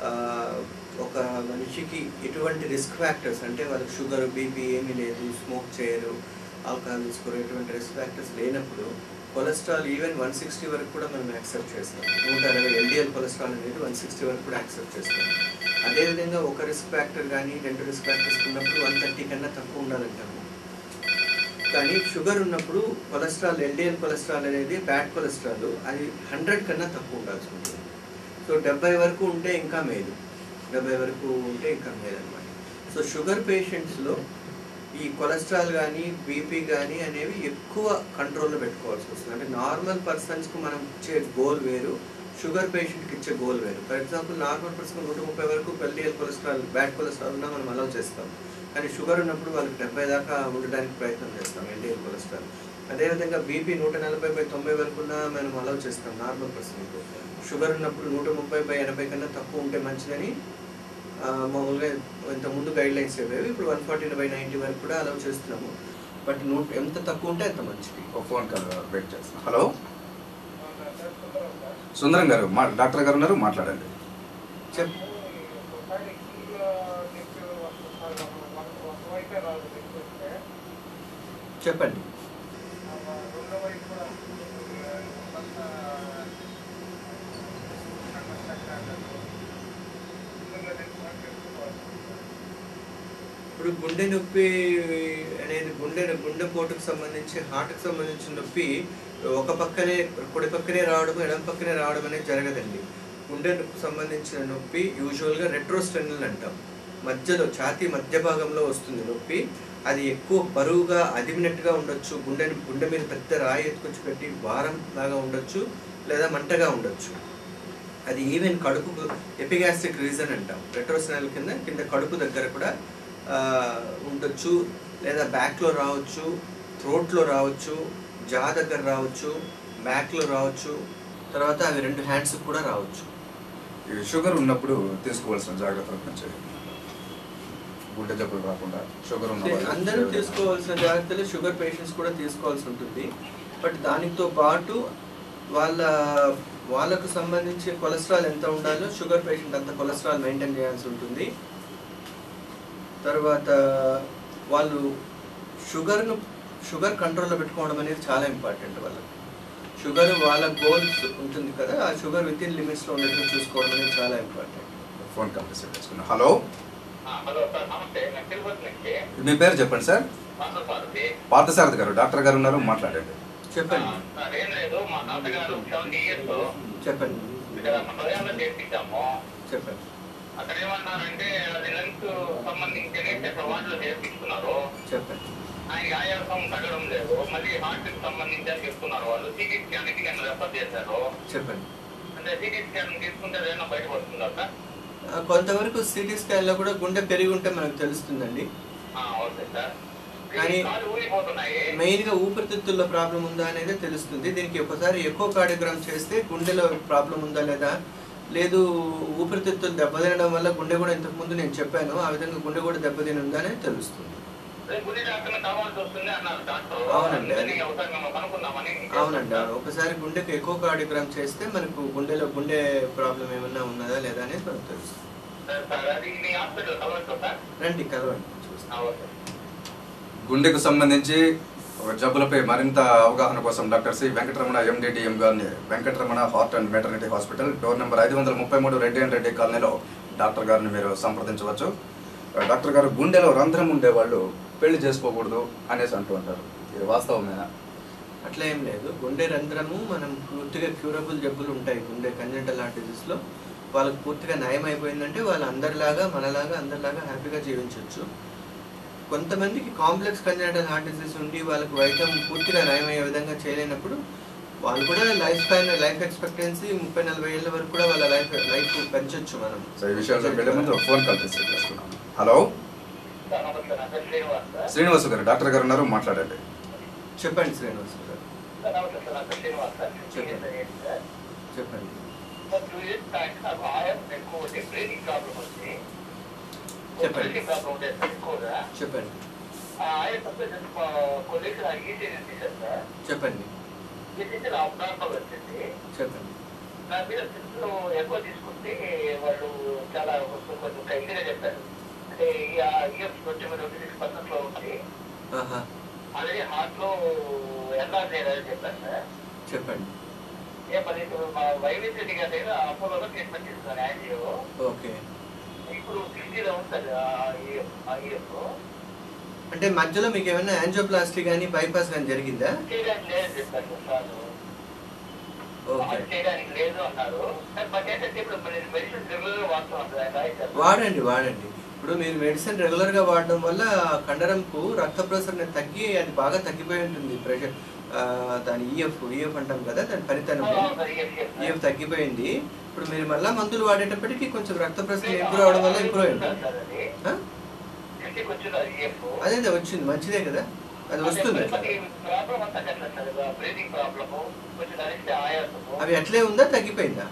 ఒక మనిషికి ఎటువంటి రిస్క్ ఫ్యాక్టర్స్ అంటే వాళ్ళకి షుగర్ బీపీ ఏమీ లేదు స్మోక్ చేయరు ఆల్కహాల్ తీసుకోరు ఎటువంటి రిస్క్ ఫ్యాక్టర్స్ లేనప్పుడు కొలెస్ట్రాల్ ఈవెన్ వన్ సిక్స్టీ వరకు కూడా మనం యాక్సెప్ట్ చేస్తాం నూట అరవై ఎల్డిఎల్ కొలెస్ట్రాల్ అనేది వన్ సిక్స్టీ వరకు కూడా యాక్సెప్ట్ చేస్తాం అదేవిధంగా ఒక రిస్క్ ఫ్యాక్టర్ కానీ రెండు రిస్క్ ఫ్యాక్టర్స్ ఉన్నప్పుడు వన్ థర్టీ కన్నా తక్కువ ఉండాలంటాము కానీ షుగర్ ఉన్నప్పుడు కొలెస్ట్రాల్ ఎల్డిఎల్ కొలెస్ట్రాల్ అనేది బ్యాడ్ కొలెస్ట్రాల్ అది హండ్రెడ్ కన్నా తక్కువ ఉండాల్సి ఉంటుంది సో డెబ్బై వరకు ఉంటే ఇంకా మేలు డెబ్బై వరకు ఉంటే ఇంకా మేలు అనమాట సో షుగర్ పేషెంట్స్లో ఈ కొలెస్ట్రాల్ కానీ బీపీ కానీ అనేవి ఎక్కువ కంట్రోల్లో పెట్టుకోవాల్సి వస్తుంది అంటే నార్మల్ పర్సన్స్కి మనం ఇచ్చే గోల్ వేరు షుగర్ పేషెంట్కి ఇచ్చే గోల్ వేరు ఫర్ ఎగ్జాంపుల్ నార్మల్ పర్సన్ నూట ముప్పై వరకు ఎల్డిఎల్ కొలెస్ట్రాల్ బ్యాడ్ కొలెస్ట్రాల్ ఉన్నా మనం అలౌ చేస్తాం కానీ షుగర్ ఉన్నప్పుడు వాళ్ళకి డెబ్బై దాకా ఉండడానికి ప్రయత్నం చేస్తాం ఎల్డిఎల్ కొలెస్ట్రాల్ అదేవిధంగా బీపీ నూట నలభై బై తొంభై వరకు ఉన్నా మనం అలౌ చేస్తాం నార్మల్ పర్సన్కు షుగర్ ఉన్నప్పుడు నూట ముప్పై బై ఎనభై కన్నా తక్కువ ఉంటే మంచిదని ఆ, మామూలుగా ఇంత ముందు గైడ్ లైన్స్ చెప్పేవి ఇప్పుడు వన్ ఫార్టీ బై నైంటీ వరకు కూడా అలౌ చేస్తున్నాము బట్ నూట ఎంత తక్కువ ఉంటే అంత మంచిది ఒక ఫోన్ కాల్ వెయిట్ చేస్తాను హలో సుందరం గారు మా డాక్టర్ గారు ఉన్నారు మాట్లాడండి చెప్ చెప్పండి ఇప్పుడు గుండె నొప్పి అనేది గుండె గుండె పోటుకు సంబంధించి హార్ట్కి సంబంధించిన నొప్పి ఒక పక్కనే కుడి పక్కనే రావడం ఎడం పక్కనే రావడం అనేది జరగదండి గుండెకు సంబంధించిన నొప్పి యూజువల్గా రెట్రోస్టెనల్ అంటాం మధ్యలో ఛాతీ మధ్య భాగంలో వస్తుంది నొప్పి అది ఎక్కువ బరువుగా అదిమినట్టుగా ఉండొచ్చు గుండెని గుండె మీద పెద్ద రాయి ఎత్తుకొచ్చి పెట్టి భారం లాగా ఉండొచ్చు లేదా మంటగా ఉండొచ్చు అది ఈవెన్ కడుపు ఎపిగాస్ట్రిక్ రీజన్ అంటాం రెట్రోస్టెనల్ కింద కింద కడుపు దగ్గర కూడా ఆ, ఉండొచ్చు లేదా బ్యాక్లో రావచ్చు థ్రోట్లో రావచ్చు జా దగ్గర రావచ్చు బ్యాక్లో రావచ్చు తర్వాత అవి రెండు హ్యాండ్స్ కూడా రావచ్చు ఈ షుగర్ ఉన్నప్పుడు తీసుకోవాల్సిన జాగ్రత్తల గురించి గుండె జబ్బులు రాకుండా షుగర్ ఉన్న వాళ్ళు అందరూ తీసుకోవాల్సిన జాగ్రత్తలు షుగర్ పేషెంట్స్ కూడా తీసుకోవాల్సి ఉంటుంది బట్ దానితో పాటు వాళ్ళ వాళ్ళకు సంబంధించి కొలెస్ట్రాల్ ఎంత ఉండాలో షుగర్ పేషెంట్ అంత కొలెస్ట్రాల్ మెయింటైన్ చేయాల్సి ఉంటుంది తర్వాత వాళ్ళు షుగర్ను షుగర్ కంట్రోల్లో పెట్టుకోవడం అనేది చాలా ఇంపార్టెంట్ వాళ్ళకి షుగర్ వాళ్ళ గోల్స్ ఉంటుంది కదా ఆ షుగర్ విత్ ఇన్ లిమిట్స్లో ఉండేట్టు చూసుకోవడం అనేది చాలా ఇంపార్టెంట్ ఫోన్ కాల్ రిసీవ్ చేసుకున్నాం హలో హలో సార్ నమస్తే నేను తిరుపతి నుంచి మీ పేరు చెప్పండి సార్ పార్థసారథి పార్థసారథి గారు డాక్టర్ గారు ఉన్నారు మాట్లాడండి చెప్పండి సార్ ఏం లేదు మా తాతగారు సెవెంటీ ఇయర్స్ చెప్పండి ఇక్కడ హృదయాల్లో చేర్పించాము చెప్పండి అక్కడ ఏమన్నారంటే అది లంగ్స్ సంబంధించి అక్కడ వాటిలో చేర్పిస్తున్నారు చెప్పండి ఆయన ఆయాసం తగ్గడం లేదు మళ్ళీ హార్ట్ కి సంబంధించి అని చెప్తున్నారు వాళ్ళు సిటీ స్కాన్ కి రెఫర్ చేశారు చెప్పండి అంటే సిటీ స్కాన్ తీసుకుంటే ఏదైనా బయటపడుతుందా సార్ ఆ, కొంతవరకు సిటీ స్కాన్లో కూడా గుండె పెరిగి ఉంటే మనకు తెలుస్తుందండి ఆ, ఓకే సార్ కానీ- కాలు ఊరిపోతున్నాయి మెయిన్గా ఊపిరితిత్తుల్లో ప్రాబ్లం ఉందా అనేది తెలుస్తుంది దీనికి ఒకసారి ఎక్కువ కార్డియోగ్రామ్ చేస్తే గుండెలో ప్రాబ్లం ఉందా లేదా లేదు ఊపిరితిత్తులు దెబ్బతినడం వల్ల గుండె కూడా ఇంతకు ముందు నేను చెప్పాను ఆ విధంగా గుండె కూడా దెబ్బతిని ఉందా అనేది తెలుస్తుంది రేపు గుండె డాక్టర్ కావాల్సి వస్తుంది అన్నారు డాక్టర్ అవునండి. అందుకని ఒకసారి మేము కనుక్కుందామని అవునండి అవును. ఒకసారి గుండెకి ఎక్కువ కార్డియోగ్రామ్ చేస్తే మనకు గుండెలో గుండె ప్రాబ్లం ఏమన్నా ఉన్నదా లేదా అనేది మనకు తెలుస్తుంది సరే సార్ అది మీ హాస్పిటల్ కలవచ్చు సార్ రండి కలవండి చూస్తాం ఆ, ఓకే గుండెకు సంబంధించి జబ్బులపై మరింత అవగాహన కోసం డాక్టర్ సి వెంకటరమణ ఎండిడిఎం గారిని Venkataramana heart and maternity hospital door number ఐదు వందల ముప్పై మూడు రెడ్డి అండ్ రెడ్డి కాలనీలో డాక్టర్ గారిని మీరు సంప్రదించవచ్చు డాక్టర్ గారు గుండెలో రంధ్రం ఉండేవాళ్ళు పెళ్లి చేసుకోకూడదు అనేసి అంటూ ఉంటారు ఇది వాస్తవమేనా అట్లా ఏం లేదు గుండె రంధ్రము మనం పూర్తిగా క్యూరబుల్ జబ్బులు ఉంటాయి గుండె కంజెంటల్ హార్ట్ డిసీజ్లో వాళ్ళకి పూర్తిగా నయం అయిపోయిందంటే వాళ్ళు అందరిలాగా మనలాగా అందరిలాగా హ్యాపీగా జీవించవచ్చు కొంతమందికి కాంప్లెక్స్ కంజెంటల్ హార్ట్ డిసీజ్ ఉండి వాళ్ళకి వైద్యం పూర్తిగా నయం అయ్యే విధంగా చేయలేనప్పుడు వాళ్ళు కూడా లైఫ్ స్పాన్ లైఫ్ ఎక్స్పెక్టెన్సీ ముప్పై నలభై ఏళ్ళ వరకు కూడా వాళ్ళ లైఫ్ లైఫ్ పెంచొచ్చు మనం సో ఈ విషయంలో వెళ్ళే ముందు ఫోన్ కాల్ రిసీవ్ చేసుకున్నాం హలో సార్ నమస్తే నా పేరు శ్రీనివాస్ సార్ శ్రీనివాసు గారు డాక్టర్ గారు ఉన్నారు మాట్లాడండి చెప్పండి శ్రీనివాస్ గారు సార్ నమస్తే సార్ నా పేరు శ్రీనివాస్ సార్ చెప్పండి. సార్ చెప్పండి సార్ టూ ఇయర్స్ బ్యాక్ నాకు ఆయాసం ఎక్కువ ఉంది బ్రీతింగ్ ప్రాబ్లం ఉంది చెప్పండి. బ్రీతింగ్ ప్రాబ్లం ఉండే సార్ ఎక్కువగా చెప్పండి ఆ ఆయాసంతో కొద్దిగా ఈజీ తీశారు సార్ చెప్పండి ఇది అబ్నార్మల్ వచ్చింది చెప్పండి నా మీద సిస్టమ్ ఎక్కువ తీసుకుంటే వాళ్ళు చాలా కొంచెం కొంచెం కైగా చెప్పారు అంటే ఈ years twenty twenty six percent లో ఉంది ఆహా అదే హార్ట్ లో ఎలా చేయాలని చెప్పారు సార్ చెప్పండి ఏ పని ఇప్పుడు మా వైవిధ్య రెడ్డి గారి దగ్గర అపోలోలో ట్రీట్మెంట్ చేస్తున్నారు యాంజియో ఓకే ఇప్పుడు సిక్స్టీలో ఉంటుంది ఆ ఇయర్ అంటే మధ్యలో మీకు ఏమైనా యాంజియోప్లాస్టీ కానీ బైపాస్ కానీ జరిగిందా చేయడానికి లేదని చెప్పారు సార్ ఓకే అది చేయడానికి లేదు అన్నారు సార్ బట్ ఏంటంటే ఇప్పుడు మెడిసిన్ రెగ్యులర్ వాడుతున్నాం సార్ రాయిస్తారు వాడండి వాడండి ఇప్పుడు మీరు మెడిసిన్ రెగ్యులర్గా వాడడం వల్ల కండరంకు రక్త ప్రసరణ తగ్గి అది బాగా తగ్గిపోయి ఉంటుంది ప్రెషర్ దాని ఈఎఫ్ ఈఎఫ్ అంటాం కదా దాని ఫలితనం ఈఎఫ్ తగ్గిపోయింది ఇప్పుడు మీరు మళ్ళా మందులు వాడేటప్పటికి కొంచెం రక్త ప్రసరణ ఇంప్రూవ్ అవడం వల్ల ఇంప్రూవ్ అయింది ఆ? అదే అదే వచ్చింది మంచిదే కదా అది వస్తుంది అట్లా ప్రాబ్లం అంతా కదా సార్ బ్రీతింగ్ ప్రాబ్లము కొంచెం దానికి ఆయాసము అవి అట్లే ఉందా తగ్గిపోయిందా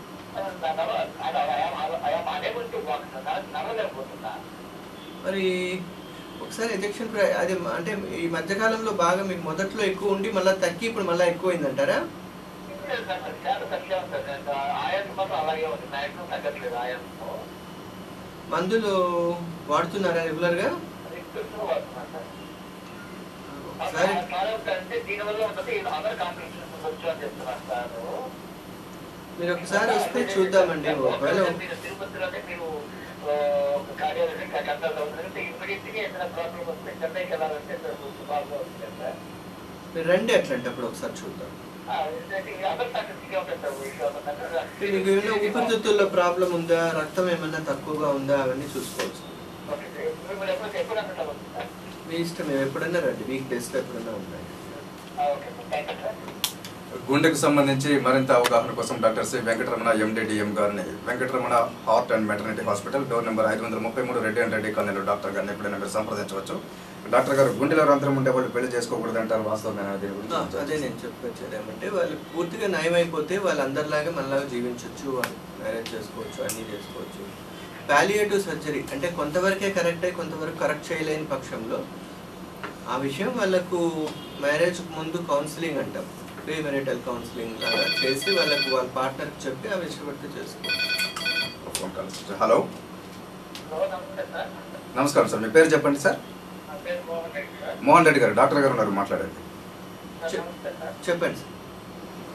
అనేబుల్ టు వాక్ నడవలేకపోతున్నా మరి ఒకసారి ఎజెక్షన్ అది అంటే ఈ మధ్యకాలంలో బాగా మీకు మొదట్లో ఎక్కువ ఉండి మళ్ళీ తగ్గి ఇప్పుడు మళ్ళీ ఎక్కువైందంటారా చాలా తక్కువ ఉంటుంది ఆయాసం మాత్రం అలాగే ఉంది మ్యాక్సిమం తగ్గట్లేదు ఆయాసము మందులు వాడుతున్నారా రెగ్యులర్గా అది ఎక్కువ వాడుతున్నాను సార్ ఒకసారి అంటే దీనివల్ల ఉంటుంది అదర్ కాంప్లికేషన్స్ వచ్చు అని చెప్తున్నారు సార్ మీరు ఒకసారి వస్తే చూద్దామండి ఒకవేళ మీరు తిరుపతిలోనే మీరు కార్యాలయం కన్సల్ట్ అవుతుంది ఇమ్మీడియట్ గా ఏదైనా ప్రాబ్లం వస్తే చెన్నైకి వెళ్ళాలంటే సార్ బాగా వస్తుంది సార్ మీరు రండి అట్లాంటి అప్పుడు ఒకసారి చూద్దాం అదర్ ఫ్యాకల్టీగా ఉంటుంది సార్ అంటే మీకు ఏమైనా ఊపిరితిత్తుల్లో ప్రాబ్లం ఉందా రక్తం ఏమైనా తక్కువగా ఉందా అవన్నీ చూసుకోవచ్చు ఓకే సార్ మిమ్మల్ని ఎప్పుడు ఎప్పుడు అంతా వస్తుంది సార్ మీ ఇష్టం మేము ఎప్పుడన్నా రండి వీక్ డేస్లో ఎప్పుడన్నా ఉండండి okay sir thank you sir గుండెకు సంబంధించి మరింత అవగాహన కోసం డాక్టర్ సి వెంకటరమణ ఎండిడిఎం గారిని Venkataramana heart and maternity hospital door number ఐదు వందల ముప్పై మూడు రెడ్డి అండ్ రెడ్డి కాలనీలో డాక్టర్ గారిని ఎప్పుడైనా మీరు సంప్రదించవచ్చు డాక్టర్ గారు గుండెలో రంధ్రం ఉండే వాళ్ళు పెళ్లి చేసుకోకూడదు అంటారు వాస్తవమైన దీని ఆ, గురించి అదే నేను చెప్పొచ్చేది ఏమంటే వాళ్ళు పూర్తిగా నయమైపోతే వాళ్ళు అందరిలాగే మనలాగా జీవించవచ్చు వాళ్ళు మ్యారేజ్ చేసుకోవచ్చు అన్నీ చేసుకోవచ్చు పాలియేటివ్ సర్జరీ అంటే కొంతవరకే కరెక్ట్ అయ్యి కొంతవరకు కరెక్ట్ చేయలేని పక్షంలో ఆ విషయం వాళ్ళకు మ్యారేజ్ ముందు కౌన్సిలింగ్ అంటాం ప్రీ మెరిటల్ కౌన్సిలింగ్ లాగా చేసి వాళ్ళకు వాళ్ళ పార్ట్నర్కి చెప్పి ఆ విషయం వరకు చేసుకోవచ్చు phone call sister. Hello hello నమస్తే సార్ నమస్కారం సార్ మీ పేరు చెప్పండి సార్ నా పేరు మోహన్ రెడ్డి సార్ మోహన్ రెడ్డి గారు డాక్టర్ గారు ఉన్నారు మాట్లాడండి సార్ చె- నమస్తే సార్ చెప్పండి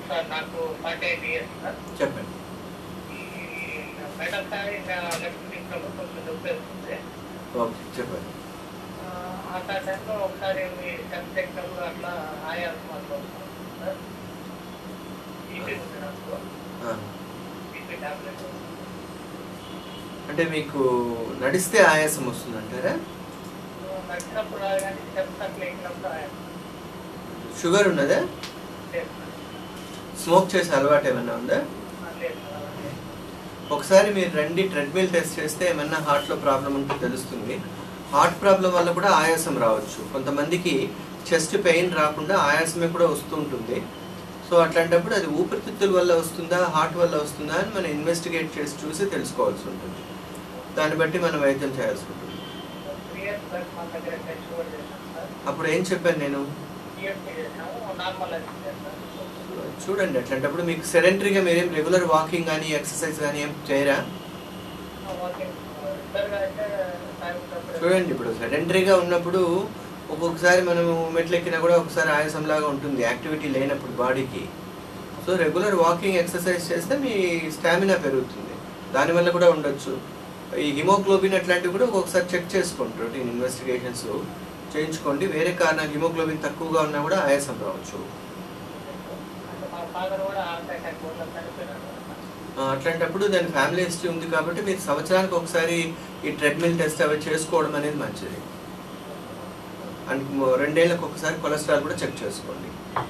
సార్ నాకు ఫార్టీ ఎయిట్ ఇయర్స్ సార్ చెప్పండి ఈ మెడల్ సార్ ఇంకా లెఫ్ట్ దిక్కులో కొంచెం నొప్పి వస్తుంది ఓకే చెప్పండి ఆ, ఆ టైంలో ఒకసారి మీ టెన్త్ ఎగ్జామ్లో అట్లా ఆయాసం అట్లా వస్తుంది సార్ బీపీ ఉంది నాకు ఆ. బీపీ టాబ్లెట్ అంటే మీకు నడిస్తే ఆయాసం వస్తుందంటారా నచ్చినప్పుడు రాదు కానీ స్టెప్స్ అట్లా ఎక్కినప్పుడు ఆయాసం షుగర్ ఉన్నదా లేదు సార్. స్మోక్ చేసే అలవాటు ఏమైనా ఉందా ఆ, లేదు సార్ అలాగే. ఒకసారి మీరు రండి ట్రెడ్మిల్ టెస్ట్ చేస్తే ఏమన్నా హార్ట్లో ప్రాబ్లం ఉంటే తెలుస్తుంది హార్ట్ ప్రాబ్లం వల్ల కూడా ఆయాసం రావచ్చు కొంతమందికి చెస్ట్ పెయిన్ రాకుండా ఆయాసమే కూడా వస్తూ ఉంటుంది సో అట్లాంటప్పుడు అది ఊపిరితిత్తుల వల్ల వస్తుందా హార్ట్ వల్ల వస్తుందా అని మనం ఇన్వెస్టిగేట్ చేసి చూసి తెలుసుకోవాల్సి ఉంటుంది దాన్ని బట్టి మనం వైద్యం చేయాల్సి ఉంటుంది త్రీ ఇయర్స్ బ్యాక్ మా దగ్గర టెస్ట్ కూడా చేశాను సార్ అప్పుడు ఏం చెప్పాను నేను టీఎస్పీ చేసాము నార్మల్ అని చేశాను చూడండి అట్లాంటప్పుడు మీకు సెడెంటరీగా మీరేం రెగ్యులర్ వాకింగ్ కానీ ఎక్సర్సైజ్ కానీ ఏం చేయరా వాకింగ్ రెగ్యులర్గా అయితే టైం ఉన్నప్పుడు చూడండి ఇప్పుడు సెడెంటరీగా ఉన్నప్పుడు ఒక్కొక్కసారి మనము మెట్లు ఎక్కినా కూడా ఒకసారి ఆయాసంలాగా ఉంటుంది యాక్టివిటీ లేనప్పుడు బాడీకి సో రెగ్యులర్ వాకింగ్ ఎక్సర్సైజ్ చేస్తే మీ స్టామినా పెరుగుతుంది దానివల్ల కూడా ఉండొచ్చు ఈ హిమోగ్లోబిన్ అట్లాంటివి కూడా ఒక్కొక్కసారి చెక్ చేసుకోండి రొటీన్ ఇన్వెస్టిగేషన్స్ చేయించుకోండి వేరే కారణాలు హిమోగ్లోబిన్ తక్కువగా ఉన్నా కూడా ఆయాసం రావచ్చు అంటే మా ఫాదర్ కూడా హార్ట్ అటాక్ వల్ల చనిపోయినారు ఆ, అట్లాంటప్పుడు దాని ఫ్యామిలీ హిస్టరీ ఉంది కాబట్టి మీరు సంవత్సరానికి ఒకసారి ఈ ట్రెడ్మిల్ టెస్ట్ అవి చేసుకోవడం అనేది మంచిది అండ్ మొ- రెండేళ్ళకి ఒకసారి కొలెస్ట్రాల్ కూడా చెక్ చేసుకోండి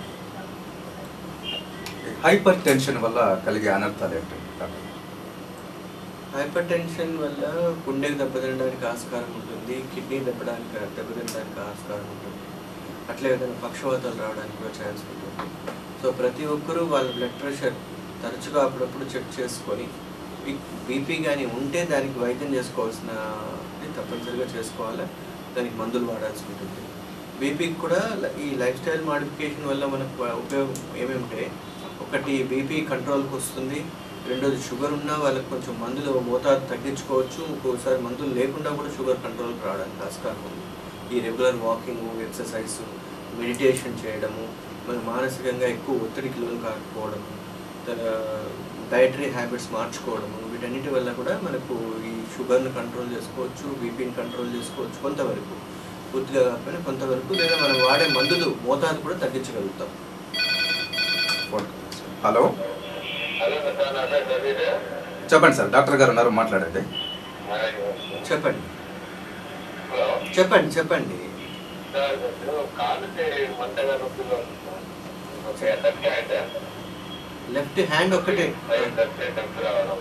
హైపర్ టెన్షన్ వల్ల కలిగే అనర్థాలు ఏంటి డాక్టర్? హైపర్ టెన్షన్ వల్ల గుండెకి దెబ్బతినడానికి ఆస్కారం ఉంటుంది కిడ్నీ దెబ్బడానికి దెబ్బతినడానికి ఆస్కారం ఉంటుంది అట్లే ఏదైనా పక్షవాతాలు రావడానికి కూడా ఛాన్స్ ఉంటుంది సో ప్రతి ఒక్కరూ వాళ్ళ బ్లడ్ ప్రెషర్ తరచుగా అప్పుడప్పుడు చెక్ చేసుకొని బీపీ కానీ ఉంటే దానికి వైద్యం చేసుకోవాల్సిన తప్పనిసరిగా చేసుకోవాలి దానికి మందులు వాడాల్సి ఉంటుంది బీపీకి కూడా ల- ఈ లైఫ్ స్టైల్ మాడిఫికేషన్ వల్ల మనకు ఉపయోగం ఏమేమిటే ఒకటి బీపీ కంట్రోల్కి వస్తుంది రెండోది షుగర్ ఉన్నా వాళ్ళకి కొంచెం మందులు మోతాదు తగ్గించుకోవచ్చు ఒక్కోసారి మందులు లేకుండా కూడా షుగర్ కంట్రోల్కి రావడానికి ఆస్కారం ఉంది ఈ రెగ్యులర్ వాకింగ్ ఎక్సర్సైజ్ మెడిటేషన్ చేయడము మన మానసికంగా ఎక్కువ ఒత్తిడికి లోను కాకపోవడము డైటరీ హ్యాబిట్స్ మార్చుకోవడము వీటన్నిటి వల్ల కూడా మనకు ఈ షుగర్ని కంట్రోల్ చేసుకోవచ్చు బీపీని కంట్రోల్ చేసుకోవచ్చు కొంతవరకు పూర్తిగా కాకపోయినా కొంతవరకు లేదా మనం వాడే మందులు మోతాదు కూడా తగ్గించగలుగుతాం ఫోన్ హలో హలో సార్ నా పేరు రవీర్ చెప్పండి సార్ డాక్టర్ గారు ఉన్నారు మాట్లాడండి చెప్పండి హలో చెప్పండి చెప్పండి సార్ ఇప్పుడు కాలు మంటగా నొప్పిగా ఉంది sir okay left hand left hand ఒక్కటే లెఫ్ట్ నొప్పి రావడం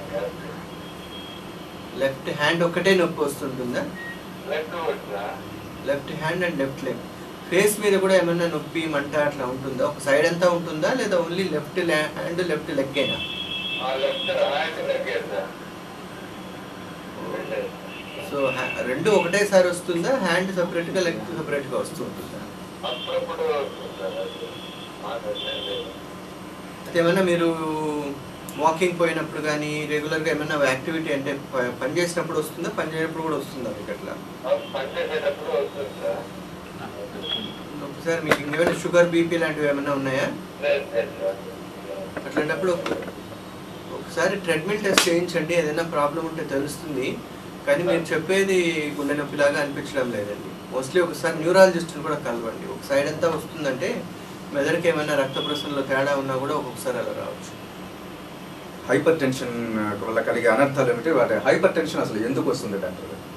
లెఫ్ట్ హ్యాండ్ ఒక్కటే నొప్పి వస్తుంటుందా లెఫ్ట్ వచ్చినా left hand and left leg face మీద కూడా ఏమన్నా నొప్పి మంట అట్లా ఉంటుందా ఒక సైడ్ అంతా ఉంటుందా లేదా ఓన్లీ లెఫ్ట్ హ్యాండ్ లెఫ్ట్ లెగ్గేనా లెఫ్ట్ హ్యాండ్ తగ్గారు సార్ సో హ్యా- రెండు ఒకటేసారి వస్తుందా హ్యాండ్ సపరేట్గా లెగ్ సపరేట్గా వస్తూ ఉంటుందా అప్పుడప్పుడు వస్తుంది సార్ అది మాట్లాడలేదు అయితే ఏమన్నా మీరు వాకింగ్ పోయినప్పుడు కానీ రెగ్యులర్గా ఏమన్నా యాక్టివిటీ అంటే ప- పని చేసినప్పుడు వస్తుందా పని చేయనప్పుడు కూడా వస్తుందా మీకు అట్లా పని చేసేటప్పుడు వస్తుంది సార్ ఒకసారి మీకు ఇంకేమైనా షుగర్ బీపీ లాంటివి ఏమైనా ఉన్నాయా లేదు లేదు సార్ అట్లాంటప్పుడు ఒక- ఒకసారి ట్రెడ్మిల్ టెస్ట్ చేయించండి ఏదైనా ప్రాబ్లం ఉంటే తెలుస్తుంది కానీ మీరు చెప్పేది గుండె నొప్పిలాగా అనిపించడం లేదండి మోస్ట్లీ ఒకసారి న్యూరాలజిస్ట్ని కూడా కలవండి ఒక సైడ్ అంతా వస్తుందంటే మెదడుకి ఏమైనా రక్త ప్రసరణలో తేడా ఉన్నా కూడా ఒక్కొక్కసారి అలా రావచ్చు హైపర్ టెన్షన్ వల్ల కలిగే అనర్థాలు ఏమిటి వాటి హైపర్ టెన్షన్ అసలు ఎందుకు వస్తుంది డాక్టర్ గారు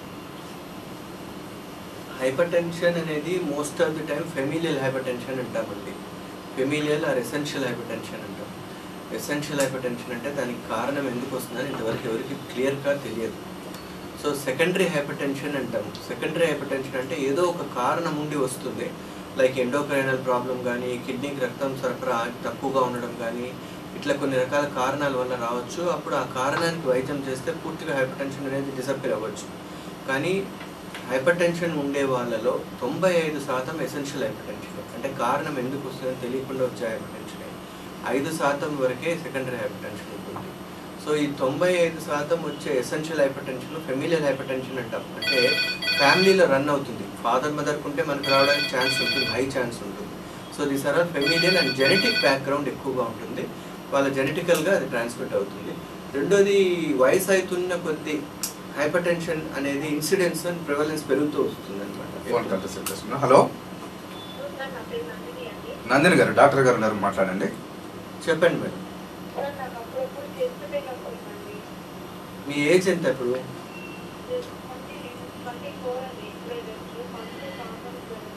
హైపర్ టెన్షన్ అనేది most of the time familial hypertension అంటామండి familial or essential hypertension అంటాం ఎసెన్షియల్ హైపర్ టెన్షన్ అంటే దానికి కారణం ఎందుకు వస్తుందని ఇంతవరకు ఎవరికి క్లియర్గా తెలియదు సో సెకండరీ హైపర్ టెన్షన్ అంటాం సెకండరీ హైపర్ టెన్షన్ అంటే ఏదో ఒక కారణం ఉండి వస్తుంది లైక్ ఎండోక్రైనల్ ప్రాబ్లం కానీ కిడ్నీకి రక్తం సరఫరా తక్కువగా ఉండడం కానీ ఇట్లా కొన్ని రకాల కారణాల వల్ల రావచ్చు అప్పుడు ఆ కారణానికి వైద్యం చేస్తే పూర్తిగా హైపర్ టెన్షన్ అనేది డిసప్పేర్ అవ్వచ్చు కానీ హైపర్ టెన్షన్ ఉండే వాళ్ళలో తొంభై ఐదు శాతం ఎసెన్షియల్ హైపర్ టెన్షన్ అంటే కారణం ఎందుకు వస్తుందని తెలియకుండా వచ్చే హైపర్ టెన్షన్ ఐదు శాతం వరకే సెకండరీ హైపర్ టెన్షన్ ఉంటుంది సో ఈ తొంభై ఐదు శాతం వచ్చే essential hypertension familial hypertension అంటాం అంటే ఫ్యామిలీలో రన్ అవుతుంది ఫాదర్ మదర్కి ఉంటే మనకు రావడానికి ఛాన్స్ ఉంటుంది హై ఛాన్స్ ఉంటుంది so these are all familial and genetic background ఎక్కువగా ఉంటుంది వాళ్ళ జెనెటికల్గా అది ట్రాన్స్మిట్ అవుతుంది రెండోది వయసు అవుతున్న కొద్ది హైపర్ టెన్షన్ అనేది ఇన్సిడెన్స్ అండ్ ప్రివలెన్స్ పెరుగుతూ వస్తుంది ఫోన్ కాల్ రిసీవ్ చేసుకున్నాం హలో సార్ నా పేరు నందిని అండి నందిని గారు డాక్టర్ గారు ఉన్నారు మాట్లాడండి చెప్పండి మేడం సార్ నాకు అప్పుడప్పుడు చెస్ట్ పెయిన్ వస్తుందండి మీ ఏజ్ ఎంత ఇప్పుడు ట్వంటీ ట్వంటీ ఫోర్ అండి ఇప్పుడే జస్ట్ ఫస్ట్ కామన్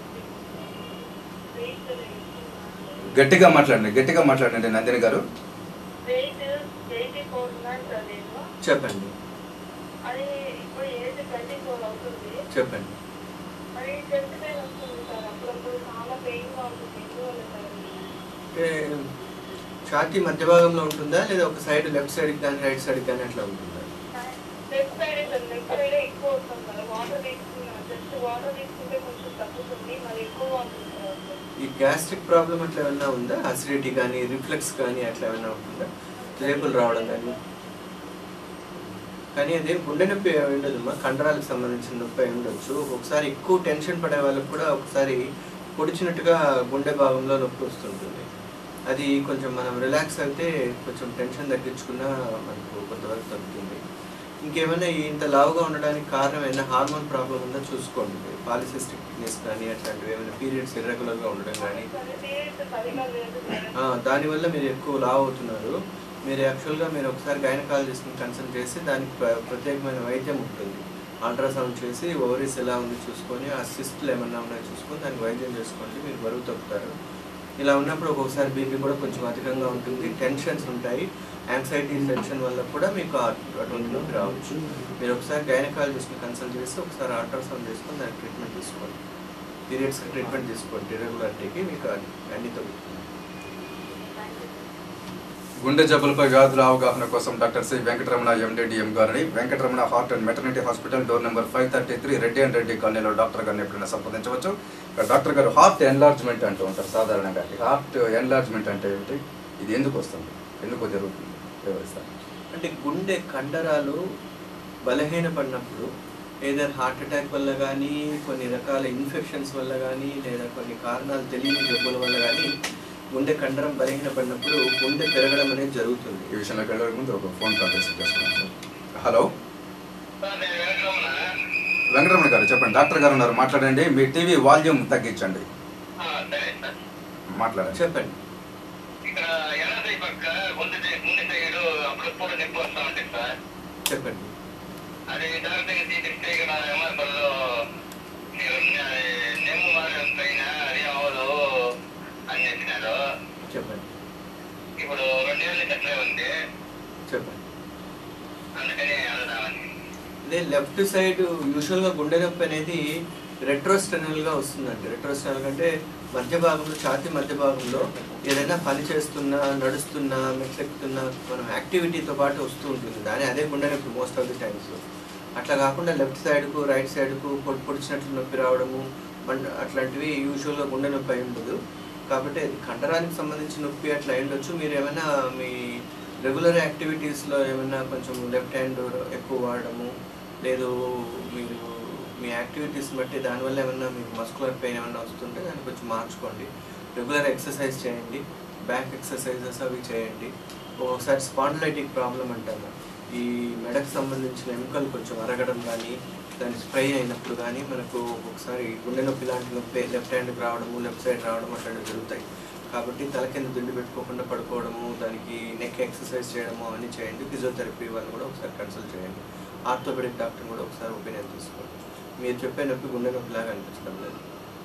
వెయిట్ గట్టిగా మాట్లాడండి గట్టిగా మాట్లాడండి నందిని గారు వెయిట్ ఎయిటీ ఫోర్ ఉన్నాను సార్ నేను చెప్పండి అది ఇప్పుడు ఏజ్ ట్వంటీ ఫోర్ అవుతుంది చెప్పండి మరి చెస్ట్ పెయిన్ వస్తుంది సార్ అప్పుడప్పుడు చాలా పెయిన్గా ఉంటుంది ఎందువల్ల సార్ అంటే ఛాతీ మధ్య భాగంలో ఉంటుందా లేదా ఒక సైడ్ లెఫ్ట్ సైడ్కి కానీ రైట్ సైడ్కి కానీ అట్లా ఉంటుందా left side sir left side ఎక్కువ వస్తుంది సార్ వాటర్ తీసుకున్నా జస్ట్ వాటర్ తీసుకుంటే కొంచెం తగ్గుతుంది మరి ఎక్కువ వస్తుంది సార్ ఈ గ్యాస్ట్రిక్ ప్రాబ్లం అట్లా ఏమైనా ఉందా అసిడిటీ కానీ రిఫ్లెక్స్ కానీ అట్లా ఏమైనా ఉంటుందా రేపులు రావడం కానీ కానీ అదే గుండె నొప్పి ఏమి ఉండదమ్మా కండరాలకు సంబంధించిన నొప్పి అయి ఉండొచ్చు ఒకసారి ఎక్కువ టెన్షన్ పడే వాళ్ళకి కూడా ఒకసారి పొడిచినట్టుగా గుండె భాగంలో నొప్పి వస్తుంటుంది అది కొంచెం మనం రిలాక్స్ అయితే కొంచెం టెన్షన్ తగ్గించుకున్నా మనకు కొంతవరకు తగ్గుతుంది ఇంకేమైనా ఈ ఇంత లావుగా ఉండడానికి కారణం ఏమైనా హార్మోన్ ప్రాబ్లం ఉందా చూసుకోండి పాలిసిస్టిక్ కిడ్నీస్ కానీ అట్లాంటివి ఏమైనా పీరియడ్స్ ఇర్రెగ్యులర్గా ఉండడం కానీ పీరియడ్స్ సరిగా లేదు సార్ ఆ, దానివల్ల మీరు ఎక్కువ లావ్ అవుతున్నారు మీరు యాక్చువల్గా మీరు ఒకసారి గైనకాలజిస్ట్ని కన్సల్ట్ చేసి దానికి ప్ర- ప్రత్యేకమైన వైద్యం ఉంటుంది అల్ట్రాసౌండ్ చేసి ఓవరీస్ ఎలా ఉంది చూసుకొని ఆ సిస్ట్లు ఏమన్నా ఉన్నాయో చూసుకొని దానికి వైద్యం చేసుకోండి మీరు బరువు తగ్గుతారు ఇలా ఉన్నప్పుడు ఒక్కొక్కసారి బీపీ కూడా కొంచెం అధికంగా ఉంటుంది టెన్షన్స్ ఉంటాయి యాంగ్జైటీ టెన్షన్ వల్ల కూడా మీకు ఆ- అటువంటి నొప్పి రావచ్చు మీరు ఒకసారి గైనకాలజిస్ట్ని కన్సల్ట్ చేసి ఒకసారి అల్ట్రాసౌండ్ చేసుకొని దానికి ట్రీట్మెంట్ తీసుకోండి పీరియడ్స్కి ట్రీట్మెంట్ తీసుకోండి ఇరెగ్యులారిటీకి మీకు అది అన్ని తగ్గుతుంది గుండె జబ్బులపై వ్యాధుల అవగాహన కోసం డాక్టర్ సి వెంకటరమణ ఎండిడిఎం గారిని Venkataramana heart and maternity hospital door number five thirty three Reddy and Reddy కాలనీలో డాక్టర్ గారిని ఎప్పుడైనా సంప్రదించవచ్చు ఇక్కడ డాక్టర్ గారు హార్ట్ ఎన్లార్జ్మెంట్ అంటూ ఉంటారు సాధారణంగా ఈ హార్ట్ ఎన్లార్జ్మెంట్ అంటే ఏమిటి ఇది ఎందుకు వస్తుంది ఎందుకు జరుగుతుంది వివరిస్తాను అంటే గుండె కండరాలు బలహీనపడినప్పుడు ఏదైనా హార్ట్ అటాక్ వల్ల కానీ కొన్ని రకాల ఇన్ఫెక్షన్స్ వల్ల కానీ లేదా కొన్ని కారణాలు తెలియని జబ్బుల వల్ల కానీ గుండె కండరం బలహీనపడినప్పుడు గుండె పెరగడం అనేది జరుగుతుంది ఈ విషయంలోకి వెళ్ళే ముందు ఒక ఫోన్ కాల్ రిసీవ్ చేసుకున్నాను హలో సార్ నేను వెంకటరమణ వెంకటరమణ గారు చెప్పండి డాక్టర్ గారు ఉన్నారు మాట్లాడండి మీ టీవీ వాల్యూమ్ తగ్గించండి ఆ, సరే సార్ మాట్లాడండి చెప్పండి ఇక్కడ ఎనర్జీ పక్క గుండె గుండె సైడ్ అప్పుడప్పుడు నొప్పి వస్తా ఉంటుంది సార్ చెప్పండి అది డాక్టర్ దగ్గర తీపిస్తే ఇక్కడ ఎంఆర్పల్లో నెమ్ము మారం పైన అది అవ్వదు అని చెప్పినారు చెప్పండి ఇప్పుడు రెండేళ్ళు అట్లే ఉంది చెప్పండి అందుకని అడుగుదామని అదే లెఫ్ట్ సైడ్ యూజువల్గా గుండె నొప్పి అనేది రెట్రోస్టెనల్గా వస్తుందండి రెట్రోస్టెనల్ అంటే మధ్య భాగంలో ఛాతీ మధ్య భాగంలో ఏదైనా పని చేస్తున్నా నడుస్తున్నా మెట్లెక్కుతున్నా మనం యాక్టివిటీతో పాటు వస్తూ ఉంటుంది దాని అదే గుండె నొప్పి మోస్ట్ ఆఫ్ ది టైమ్స్ అట్లా కాకుండా లెఫ్ట్ సైడ్కు రైట్ సైడ్కు పొడి పొడిచినట్లు నొప్పి రావడము మన- అట్లాంటివి యూజువల్గా గుండె నొప్పి అయి ఉండదు కాబట్టి అది కండరానికి సంబంధించిన నొప్పి అట్లా అయి ఉండొచ్చు మీరు ఏమైనా మీ రెగ్యులర్ యాక్టివిటీస్లో ఏమైనా కొంచెం లెఫ్ట్ హ్యాండ్ ఎక్కువ వాడడము లేదు మీరు మీ యాక్టివిటీస్ బట్టి దానివల్ల ఏమన్నా మీకు మస్కులర్ పెయిన్ ఏమన్నా వస్తుంటే దాన్ని కొంచెం మార్చుకోండి రెగ్యులర్ ఎక్సర్సైజ్ చేయండి బ్యాక్ ఎక్సర్సైజెస్ అవి చేయండి ఒక్కొక్కసారి స్పాండిలైటిక్ ప్రాబ్లం అంటాము ఈ మెడకు సంబంధించిన ఎముకలు కొంచెం అరగడం కానీ దాని స్ప్రే అయినప్పుడు కానీ మనకు ఒక్కొక్కసారి గుండె నొప్పి లాంటి నొప్పి లెఫ్ట్ హ్యాండ్కి రావడము లెఫ్ట్ సైడ్ రావడం అట్లాంటివి జరుగుతాయి కాబట్టి తల కింద దిండు పెట్టుకోకుండా పడుకోవడము దానికి నెక్ ఎక్సర్సైజ్ చేయడము అవన్నీ చేయండి ఫిజియోథెరపీ వాళ్ళు కూడా ఒకసారి కన్సల్ట్ చేయండి ఆర్థోపెడిక్ డాక్టర్ కూడా ఒకసారి ఒపీనియన్ తీసుకోండి మీరు చెప్పే నొప్పి గుండె నొప్పి లాగా అనిపించడం లేదు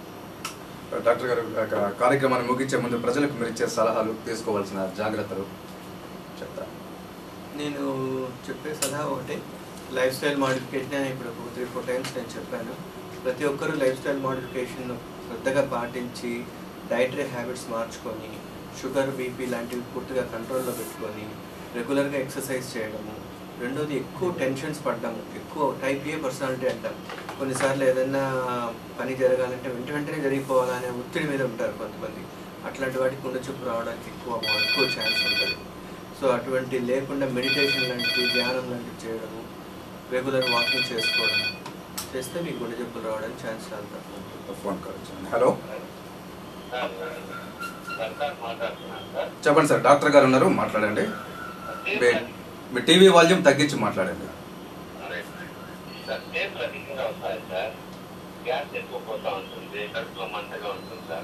డాక్టర్ గారు ఒక కార్యక్రమాన్ని ముగించే ముందు ప్రజలకు మీరు ఇచ్చే సలహాలు తీసుకోవాల్సిన జాగ్రత్తలు చెప్తారు నేను చెప్పే సలహా ఒకటి లైఫ్ స్టైల్ మాడిఫికేషన్ అని ఇప్పుడు ఒక త్రీ ఫోర్ టైమ్స్ నేను చెప్పాను ప్రతి ఒక్కరూ లైఫ్ స్టైల్ మాడిఫికేషన్ శ్రద్ధగా పాటించి డైటరీ హ్యాబిట్స్ మార్చుకొని షుగర్ బీపీ లాంటివి పూర్తిగా కంట్రోల్లో పెట్టుకొని రెగ్యులర్గా ఎక్సర్సైజ్ చేయడము రెండోది ఎక్కువ టెన్షన్స్ పడ్డాము ఎక్కువ టైప్ ఏ పర్సనాలిటీ అంటాం కొన్నిసార్లు ఏదైనా పని జరగాలంటే వెంట వెంటనే జరిగిపోవాలనే ఒత్తిడి మీద ఉంటారు కొంతమంది అట్లాంటి వాటికి గుండె చూపు రావడానికి ఎక్కువ ఎక్కువ ఛాన్స్ ఉంటుంది సో అటువంటి లేకుండా మెడిటేషన్ లాంటివి ధ్యానం లాంటివి చేయడము రెగ్యులర్ వాకింగ్ చేసుకోవడం చేస్తే మీకు గుండె జబ్బులు రావడానికి ఛాన్స్ చాలా తక్కువ ఉంటుంది ఫోన్ కాల్ వచ్చింది హలో సార్ సార్ సార్ మాట్లాడుతున్నాను సార్ చెప్పండి సార్ డాక్టర్ గారు ఉన్నారు మాట్లాడండి మీ మీ టీవీ వాల్యూమ్ తగ్గించి మాట్లాడండి సార్ చేతులు అధికంగా వస్తాయి సార్ గ్యాస్ ఎక్కువ పోతా ఉంటుంది కడుపులో మంటగా ఉంటుంది సార్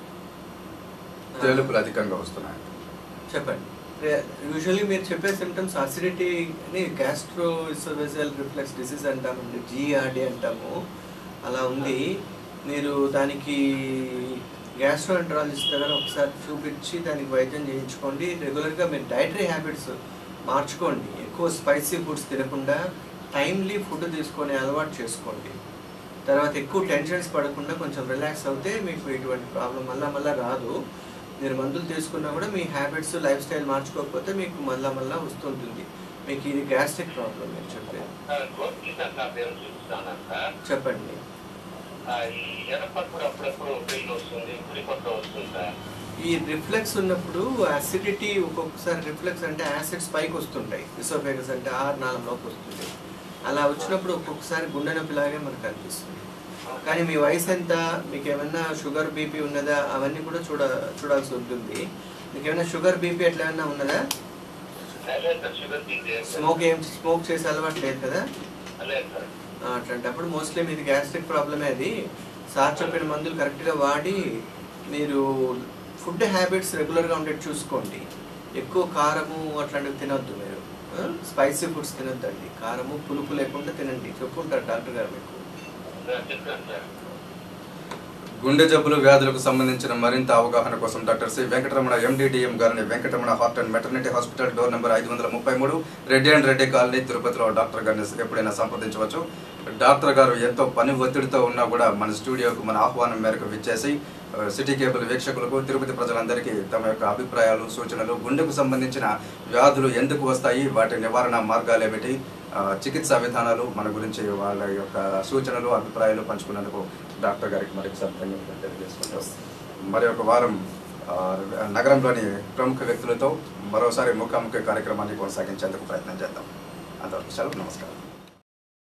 తేలుపులు అధికంగా వస్తున్నాయి చెప్పండి యూజువల్లీ మీరు చెప్పే సిమ్టమ్స్ అసిడిటీని గ్యాస్ట్రో ఇసోవెజల్ రిఫ్లెక్స్ డిసీజ్ అంటామండి జిఆర్డి అంటాము అలా ఉంది మీరు దానికి గ్యాస్ట్రో ఎంట్రాలజిస్ట్ దగ్గర ఒకసారి చూపించి దానికి వైద్యం చేయించుకోండి రెగ్యులర్గా మీరు డైటరీ హ్యాబిట్స్ మార్చుకోండి ఎక్కువ స్పైసీ ఫుడ్స్ తినకుండా టైమ్లీ ఫుడ్ తీసుకొని అలవాటు చేసుకోండి తర్వాత ఎక్కువ టెన్షన్స్ పడకుండా కొంచెం రిలాక్స్ అవుతే మీకు ఇటువంటి ప్రాబ్లం మళ్ళా మళ్ళా రాదు మీరు మందులు తీసుకున్నా కూడా మీ హ్యాబిట్స్ లైఫ్ స్టైల్ మార్చుకోకపోతే మీకు మళ్ళా మళ్ళా వస్తుంటుంది మీకు ఇది గ్యాస్ట్రిక్ ప్రాబ్లం నేను చెప్పేది సార్ గోపి సార్ నా పేరు చూపిస్తాను సార్ చెప్పండి ఆ, ఈ ఎర్రపప్పుడు అప్పుడప్పుడు పెయిన్ వస్తుంది కుడిపక్క వస్తుంది సార్ ఈ రిఫ్లెక్స్ ఉన్నప్పుడు అసిడిటీ ఒక్కొక్కసారి రిఫ్లెక్స్ అంటే యాసిడ్స్ పైకి వస్తుంటాయి ఇసోఫేగస్ అంటే ఆరు నాలుగులోకి వస్తుంది అలా వచ్చినప్పుడు ఒక్కొక్కసారి గుండె నొప్పిలాగే మనకు అనిపిస్తుంది కానీ మీ వయసు ఎంత మీకు ఏమైనా షుగర్ బీపీ ఉన్నదా అవన్నీ కూడా చూడ చూడాల్సి ఉంటుంది మీకు ఏమైనా షుగర్ బీపీ అట్లా ఏమైనా ఉన్నదా అదే సార్ షుగర్ తీసే స్మోక్ ఏం స్మోక్ చేసే అలవాటు లేదు కదా అదే సార్ ఆ, అట్లాంటప్పుడు మోస్ట్లీ మీది గ్యాస్ట్రిక్ ప్రాబ్లమే అది సార్ చెప్పిన మందులు కరెక్ట్గా వాడి మీరు ఫుడ్ హ్యాబిట్స్ రెగ్యులర్గా ఉండేది చూసుకోండి ఎక్కువ కారము అట్లాంటివి తినొద్దు మీరు స్పైసీ ఫుడ్స్ తినొద్దండి కారము పులుపు లేకుండా తినండి చెప్పుకుంటారు డాక్టర్ గారు మీకు సార్ చెప్తాను సార్ గుండె జబ్బులు వ్యాధులకు సంబంధించిన మరింత అవగాహన కోసం డాక్టర్ సి వెంకటరమణ ఎండిడిఎం గారిని Venkataramana heart and maternity hospital door number ఐదు వందల ముప్పై మూడు రెడ్డి అండ్ రెడ్డి కాలనీ తిరుపతిలో డాక్టర్ గారిని ఎప్పుడైనా సంప్రదించవచ్చు డాక్టర్ గారు ఎంతో పని ఒత్తిడితో ఉన్నా కూడా మన స్టూడియోకు మన ఆహ్వానం మేరకు విచ్చేసి ఆ, సిటీ కేబుల్ వీక్షకులకు తిరుపతి ప్రజలందరికీ తమ యొక్క అభిప్రాయాలు సూచనలు గుండెకు సంబంధించిన వ్యాధులు ఎందుకు వస్తాయి వాటి నివారణ మార్గాలు ఏమిటి ఆ, చికిత్సా విధానాలు మన గురించి వాళ్ళ యొక్క సూచనలు అభిప్రాయాలు పంచుకున్నందుకు డాక్టర్ గారికి మరొకసారి ధన్యవాదాలు తెలియజేసుకుంటాం మరి ఒక వారం ఆ, నగరంలోని ప్రముఖ వ్యక్తులతో మరోసారి ముఖాముఖి కార్యక్రమాన్ని కొనసాగించేందుకు ప్రయత్నం చేద్దాం అంతవరకు సెలవు నమస్కారం